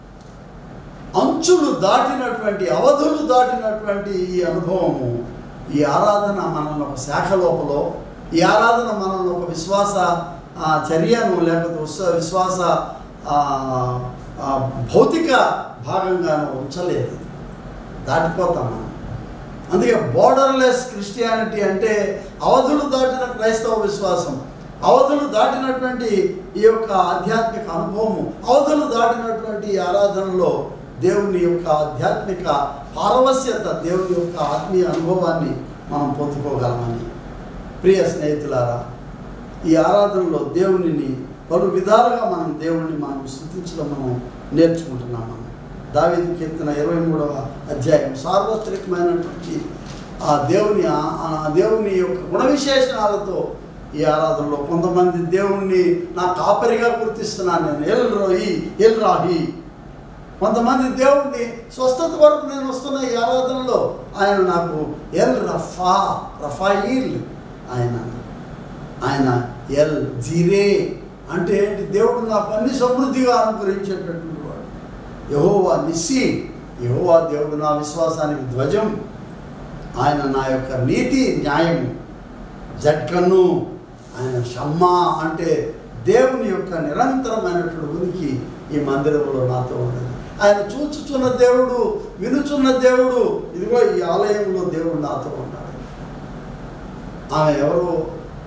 [SPEAKER 1] అంచులు దాటినటువంటి అవధులు దాటినటువంటి ఈ అనుభవము ఈ ఆరాధన మనల్ని ఒక శాఖ లోపల ఈ ఆరాధన మనల్ని ఒక విశ్వాస ఆ, చర్యను లేకపోతే విశ్వ- విశ్వాస ఆ, ఆ, భౌతిక భాగంగాను ఉంచలేదు దాటిపోతాం మనం అందుకే బోర్డర్లెస్ క్రిస్టియానిటీ అంటే అవధులు దాటిన క్రైస్తవ విశ్వాసం అవధులు దాటినటువంటి ఈ యొక్క ఆధ్యాత్మిక అనుభవము అవధులు దాటినటువంటి ఈ ఆరాధనలో దేవుని యొక్క ఆధ్యాత్మిక పారవస్యత దేవుని యొక్క ఆత్మీయ అనుభవాన్ని మనం పొందుకోగలమని ప్రియ స్నేహితులారా ఈ ఆరాధనలో దేవునిని పలు విధాలుగా మనం దేవుణ్ణి మనం స్థుతించడం మనం నేర్చుకుంటున్నాం మనం దావీదు కీర్తన ఇరవై మూడవ అధ్యాయం సార్వత్రికమైనటువంటి ఆ దేవుని ఆ- ఆ దేవుని యొక్క గుణ విశేషణాలతో ఈ ఆరాధనలో కొంతమంది దేవుణ్ణి నా కాపరిగా గుర్తిస్తున్నాను నేను ఎల్ రోయి ఎల్ రాహి కొంతమంది దేవుణ్ణి స్వస్థత వరకు నేను వస్తున్న ఈ ఆరాధనలో ఆయన నాకు ఎల్ రఫా రఫాయిల్ ఆయన ఆయన ఎల్ జీరే అంటే ఏంటి దేవుడు నాకు అన్ని సమృద్ధిగా అనుగ్రహించేటటువంటి వాడు యహోవా నిస్సి యహోవా దేవుడు నా విశ్వాసానికి ధ్వజం ఆయన నా యొక్క నీతి న్యాయము జట్కన్ను ఆయన షమ్మా అంటే దేవుని యొక్క నిరంతరమైనటువంటి ఉనికి ఈ మందిరంలో నాతో ఉన్నది ఆయన చూచుచున్న దేవుడు వినుచున్న దేవుడు ఇదిగో ఈ ఆలయంలో దేవుడు నాతో ఉన్నాడు ఆమె ఎవరు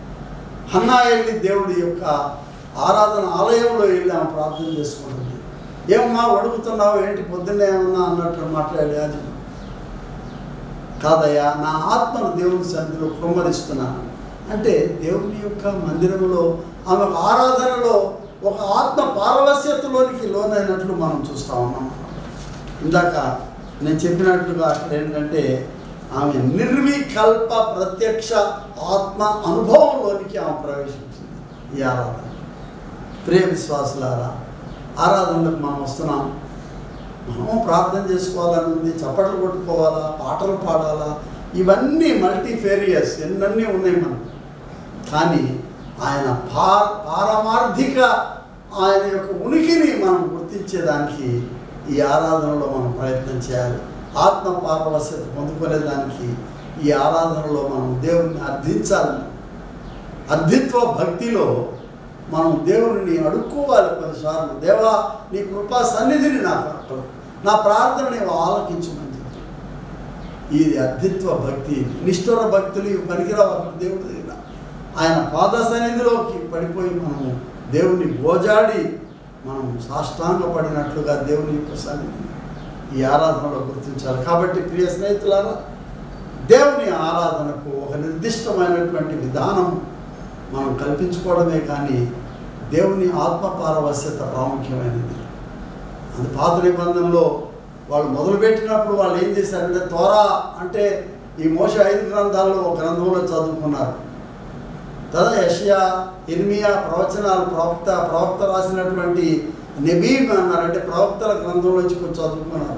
[SPEAKER 1] హన్నా వెళ్ళి దేవుడి యొక్క ఆరాధన ఆలయంలో వెళ్ళి ఆమె ప్రార్థన చేసుకుంటుంది ఏమమ్మా అడుగుతున్నావు ఏంటి పొద్దున్నే ఏమన్నా అన్నట్టు మాట్లాడి అది కాదయ్యా నా ఆత్మను దేవుని సన్నిధిలో కుమ్మరిస్తున్నాను అంటే దేవుని యొక్క మందిరంలో ఆమె ఆరాధనలో ఒక ఆత్మ పారవస్యతలోనికి లోనైనట్లు మనం చూస్తా ఉన్నాం ఇందాక నేను చెప్పినట్లుగా అక్కడ ఏంటంటే ఆమె నిర్వికల్ప ప్రత్యక్ష ఆత్మ అనుభవంలోనికి ఆమె ప్రవేశించింది ఈ ఆరాధన ప్రియ విశ్వాసులారా ఆరాధనలకు మనం వస్తున్నాం మనం ప్రార్థన చేసుకోవాలని ఉంది చప్పట్లు కొట్టుకోవాలా పాటలు పాడాలా ఇవన్నీ మల్టీఫేరియస్ ఎన్నన్నీ ఉన్నాయి మనం కానీ ఆయన పా పారమార్థిక ఆయన యొక్క ఉనికిని మనం గుర్తించేదానికి ఈ ఆరాధనలో మనం ప్రయత్నం చేయాలి ఆత్మ పారవశ్యత పొందుకునేదానికి ఈ ఆరాధనలో మనం దేవుణ్ణి అర్థించాలి అర్థిత్వ భక్తిలో మనం దేవుని అడుక్కోవాలి కొన్నిసార్లు దేవా నీ కృపా సన్నిధిని నాకు అర్పణ. నా ప్రార్థన నీవు ఆలకించమని చెప్పి ఇది అర్థిత్వ భక్తి నిష్ఠుర భక్తులు ఇవి పనికిరావు అక్కడ దేవుడి దగ్గర ఆయన పాద సన్నిధిలోకి పడిపోయి మనము దేవుని గోజాడి మనం సాష్టాంగ పడినట్లుగా దేవుని యొక్క సన్నిధిని ఈ ఆరాధనలో గుర్తించాలి కాబట్టి ప్రియ స్నేహితులారా దేవుని ఆరాధనకు ఒక నిర్దిష్టమైనటువంటి విధానం మనం కల్పించుకోవడమే కానీ దేవుని ఆత్మ పారవశ్యత ప్రాముఖ్యమైనది అది పాత నిబంధనలో వాళ్ళు మొదలుపెట్టినప్పుడు వాళ్ళు ఏం చేశారంటే తోరా అంటే ఈ మోస ఐదు గ్రంథాల్లో ఒక గ్రంథంలో చదువుకున్నారు కదా యషయా ఇర్మియా ప్రవచనాలు ప్రవక్త ప్రవక్త రాసినటువంటి నెబీమ్ అన్నారు అంటే ప్రవక్తల గ్రంథంలోంచి కొంచెం చదువుకున్నారు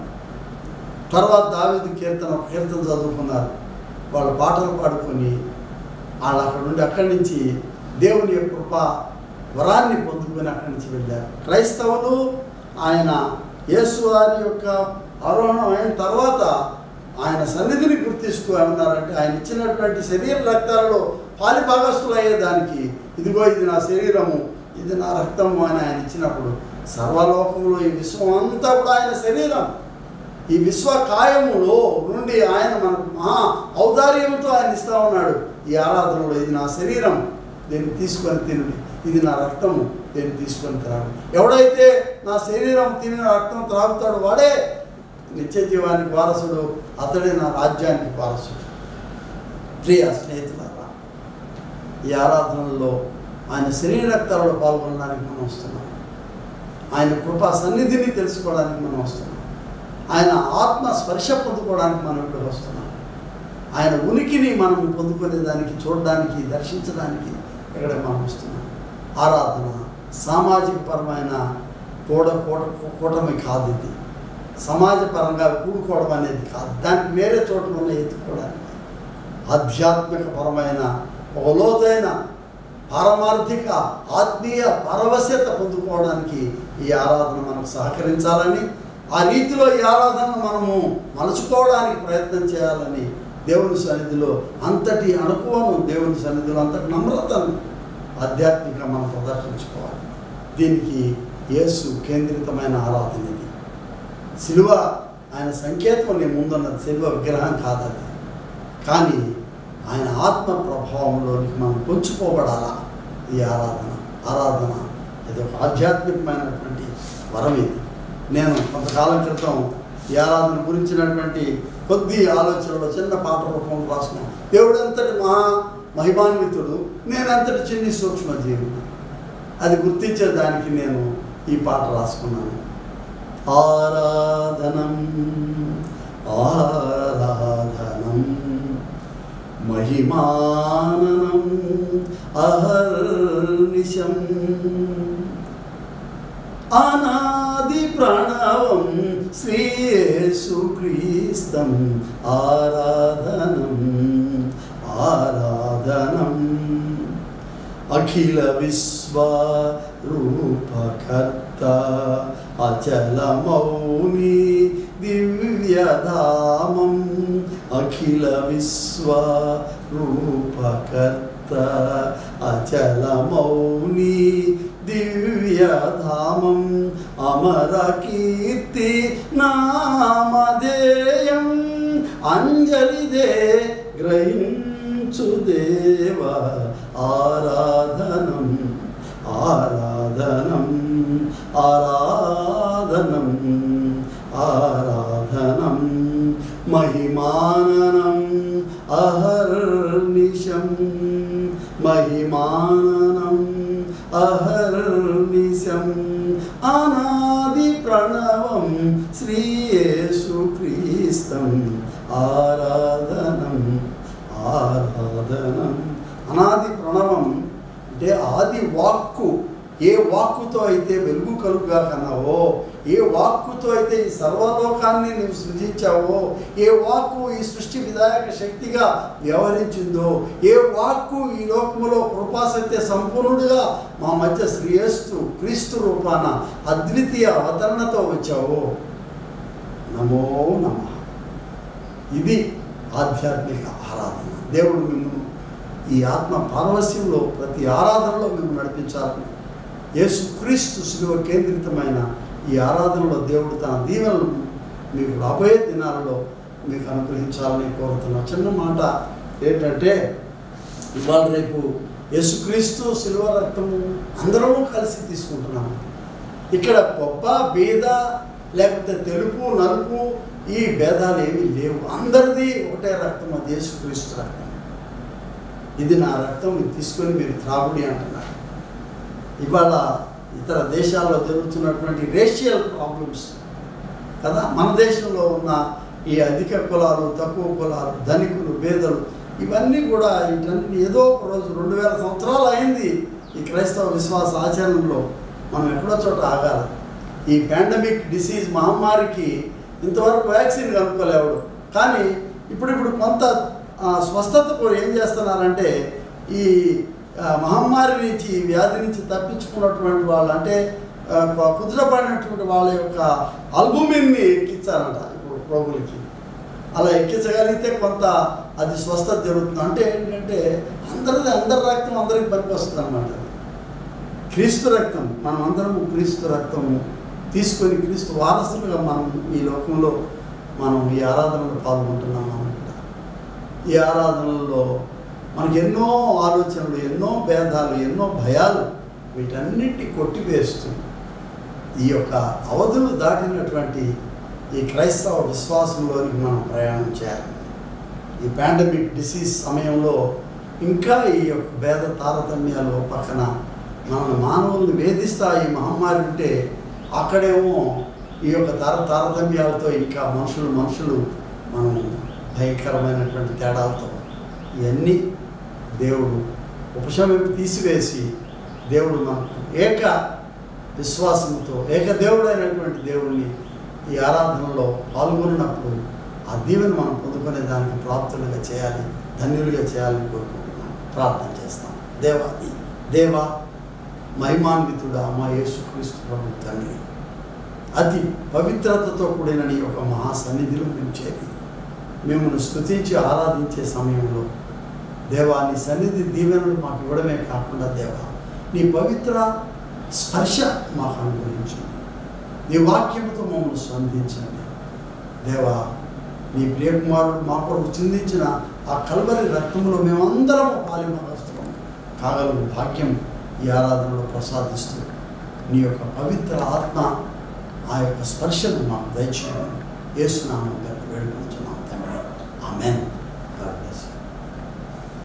[SPEAKER 1] తర్వాత దావిది కీర్తన ఒక కీర్తన చదువుకున్నారు వాళ్ళు పాటలు పాడుకొని వాళ్ళు అక్కడ నుండి అక్కడి నుంచి దేవుని యొక్క కృప వరాన్ని పొందుకొని అక్కడి నుంచి వెళ్ళారు క్రైస్తవులు ఆయన యేసు వారి యొక్క ఆరోహణం అయిన తర్వాత ఆయన సన్నిధిని గుర్తించుకోమన్నారంటే ఆయన ఇచ్చినటువంటి శరీర రక్తాలలో పాలిభాగస్తులు అయ్యేదానికి ఇదిగో ఇది నా శరీరము ఇది నా రక్తము అని ఆయన ఇచ్చినప్పుడు సర్వలోకంలో ఈ విశ్వం అంతా కూడా ఆయన శరీరం ఈ విశ్వ కాయములో నుండి ఆయన మనకు మహా ఔదార్యంతో ఆయన ఇస్తా ఉన్నాడు ఈ ఆరాధనలో ఇది నా శరీరం దీన్ని తీసుకొని తినండి ఇది నా రక్తము దీన్ని తీసుకొని త్రాగు ఎవడైతే నా శరీరం తిని నా రక్తం త్రాగుతాడు వాడే నిత్య జీవానికి వారసుడు అతడే నా రాజ్యానికి వారసుడు ప్రియ స్నేహితులారా ఈ ఆరాధనలో ఆయన శరీర రక్తాలలో పాల్గొనడానికి మనం వస్తున్నాం ఆయన కృపా సన్నిధిని తెలుసుకోవడానికి మనం వస్తున్నాం ఆయన ఆత్మ స్పర్శ పొందుకోవడానికి మనం ఇక్కడ వస్తున్నాం ఆయన ఉనికిని మనం పొందుకునేదానికి చూడడానికి దర్శించడానికి ఇక్కడ మనం వస్తున్నాం ఆరాధన సామాజిక పరమైన కూడ కూట కూటమి కాదు ఇది సమాజపరంగా కూడుకోవడం అనేది కాదు దానికి వేరే చోట్ల ఉన్న ఎత్తుకోవడానికి ఆధ్యాత్మిక పరమైన ఒక లోతైన పారమార్థిక ఆత్మీయ పరవశ్యత పొందుకోవడానికి ఈ ఆరాధన మనకు సహకరించాలని ఆ రీతిలో ఈ ఆరాధనను మనము మలుచుకోవడానికి ప్రయత్నం చేయాలని దేవుని సన్నిధిలో అంతటి అణుకువను దేవుని సన్నిధిలో అంతటి నమ్రతను ఆధ్యాత్మిక మనం ప్రదర్శించుకోవాలి దీనికి యేసు కేంద్రితమైన ఆరాధన ఇది సిలువ ఆయన సంకేతం నీ ముందున్నది సిలువ విగ్రహం కాదు అది కానీ ఆయన ఆత్మ ప్రభావంలోనికి మనం పొంచుకోబడాలా ఈ ఆరాధన ఆరాధన ఇది ఒక ఆధ్యాత్మికమైనటువంటి వరం ఇది నేను కొంతకాలం క్రితం ఈ ఆరాధన గురించినటువంటి కొద్ది ఆలోచనలో చిన్న పాట రూపంలో రాసుకున్నాను దేవుడు అంతటి మహా మహిమాన్వితుడు నేను అంతటి చిన్ని సూక్ష్మజీవుడు అది గుర్తించేదానికి నేను ఈ పాట రాసుకున్నాను ఆరాధనం ఆరాధనం మహిమాననం అహర్నిశం అనాది ప్రణవం శ్రీయేసుక్రీస్తం ఆరాధనం ఆరాధనం అఖిల విశ్వ రూపకర్త అచల మౌని దివ్యధామం అఖిల విశ్వ రూపకర్త అచల మౌని దివ్యధామం అమర కీర్తి నామధేయం అంజలిదే గ్రహించు దేవ ఆరాధనం ఆరాధనం ఆరాధనం ఆరాధనం మహిమాననం అహర్నిశం మహిమాననం అహర్నిశం అనాది ప్రణవం శ్రీయేసు క్రీస్తం ఆరాధనం ఆరాధనం అనాది ప్రణవం అంటే ఆది వాక్కు ఏ వాక్కుతో అయితే వెలుగు కలుగుగా కన్నావో ఏ వాక్కుతో అయితే ఈ సర్వలోకాన్ని నువ్వు సృజించావో ఏ వాక్కు ఈ సృష్టి విధాయక శక్తిగా వ్యవహరించిందో ఏ వాక్కు ఈ లోకములో కృపాసత్య సంపూర్ణుడిగా మా మధ్య శ్రేయస్సు క్రీస్తు రూపాన అద్వితీయ అవతరణతో వచ్చావో నమో నమ ఇది ఆధ్యాత్మిక ఆరాధన దేవుడు మిమ్మల్ని ఈ ఆత్మ పారవస్యంలో ప్రతి ఆరాధనలో మేము నడిపించాలని యేసు క్రీస్తు శిలువ కేంద్రితమైన ఈ ఆరాధనలో దేవుడు తన దీవెనలు మీకు రాబోయే దినాలలో మీకు అనుగ్రహించాలని కోరుతున్నా చిన్న మాట ఏంటంటే ఇవాళ రేపు యేసుక్రీస్తు శిలువ రక్తము అందరము కలిసి తీసుకుంటున్నాము ఇక్కడ గొప్ప భేద లేకపోతే తెలుపు నలుపు ఈ భేదాలు ఏమీ లేవు అందరిది ఒకటే రక్తం అది యేసుక్రీస్తు రక్తం ఇది నా రక్తం ఇది తీసుకొని మీరు త్రాగుడి అంటున్నారు ఇవాళ ఇతర దేశాల్లో జరుగుతున్నటువంటి రేషియల్ ప్రాబ్లమ్స్ కదా మన దేశంలో ఉన్న ఈ అధిక కులాలు తక్కువ కులాలు ధనికులు పేదలు ఇవన్నీ కూడా వీటన్ని ఏదో ఒక రోజు రెండు వేల సంవత్సరాలు అయింది ఈ క్రైస్తవ విశ్వాస ఆచరణలో మనం ఎక్కడో చోట ఆగాలి ఈ పాండమిక్ డిసీజ్ మహమ్మారికి ఇంతవరకు వ్యాక్సిన్ కనుక్కోలేవడు కానీ ఇప్పుడిప్పుడు కొంత ఆ, స్వస్థత కూడా ఏం చేస్తున్నారంటే ఈ ఆ, మహమ్మారి నుంచి ఈ వ్యాధి నుంచి తప్పించుకున్నటువంటి వాళ్ళు అంటే ఆ, కు- కుదురపడినటువంటి వాళ్ళ యొక్క అల్బుమిన్ని ఎక్కించారంట ఇప్పుడు రోగులకి అలా ఎక్కించగలిగితే కొంత అది స్వస్థత జరుగుతుంది అంటే ఏంటంటే అందరిది అందరి రక్తం అందరికి పనికి వస్తుంది అనమాట క్రీస్తు రక్తం మనం అందరము క్రీస్తు రక్తము తీసుకొని క్రీస్తు వారసులుగా మనం ఈ లోకంలో మనం ఈ ఆరాధనలో పాల్గొంటున్నాం మనం ఇక్కడ ఈ ఆరాధనలో మనకు ఎన్నో ఆలోచనలు ఎన్నో భేదాలు ఎన్నో భయాలు వీటన్నిటి కొట్టివేస్తూ ఈ యొక్క అవధులు దాటినటువంటి ఈ క్రైస్తవ విశ్వాసంలోనికి మనం ప్రయాణం చేయాలి ఈ పాండమిక్ డిసీజ్ సమయంలో ఇంకా ఈ యొక్క భేద తారతమ్యాలు ఓ పక్కన మన మానవుల్ని వేధిస్తా ఈ మహమ్మారి ఉంటే అక్కడేమో ఈ యొక్క తార తారతమ్యాలతో ఇంకా మనుషులు మనుషులు మనం భయంకరమైనటువంటి తేడాలతో ఇవన్నీ దేవుడు ఉపశమింపు తీసివేసి దేవుడు మనకు ఏక విశ్వాసంతో ఏక దేవుడైనటువంటి దేవుడిని ఈ ఆరాధనలో పాల్గొన్నప్పుడు ఆ దీవెన మనం పొందుకునే దానికి ప్రాప్తులుగా చేయాలి ధన్యులుగా చేయాలని కోరుకుంటున్నాం ప్రార్థన చేస్తాం దేవాది దేవా మహిమాన్వితుడా మా యేసుక్రీస్తు ప్రభు తండ్రి అతి పవిత్రతతో కూడిన నీ యొక్క మహా సన్నిధిలో మేము చేరి మిమ్మల్ని స్తుతించి ఆరాధించే సమయంలో దేవా నీ సన్నిధి దీవెనలు మాకు ఇవ్వడమే కాకుండా దేవా నీ పవిత్ర స్పర్శ మాకు అనుగ్రహించండి నీ వాక్యముతో మమ్మల్ని స్పందించండి దేవా నీ ప్రియకుమారుడు మా కొరకు చిందించిన ఆ కల్వరి రక్తంలో మేమందరం పాలిమగస్తున్నాం కాగలను భాగ్యం ఈ ఆరాధనలో ప్రసాదిస్తూ నీ యొక్క పవిత్ర ఆత్మ ఆ యొక్క స్పర్శను మాకు దయచేయమని ఏసునామం వేడుకుంటున్నాం తండ్రి ఆమెన్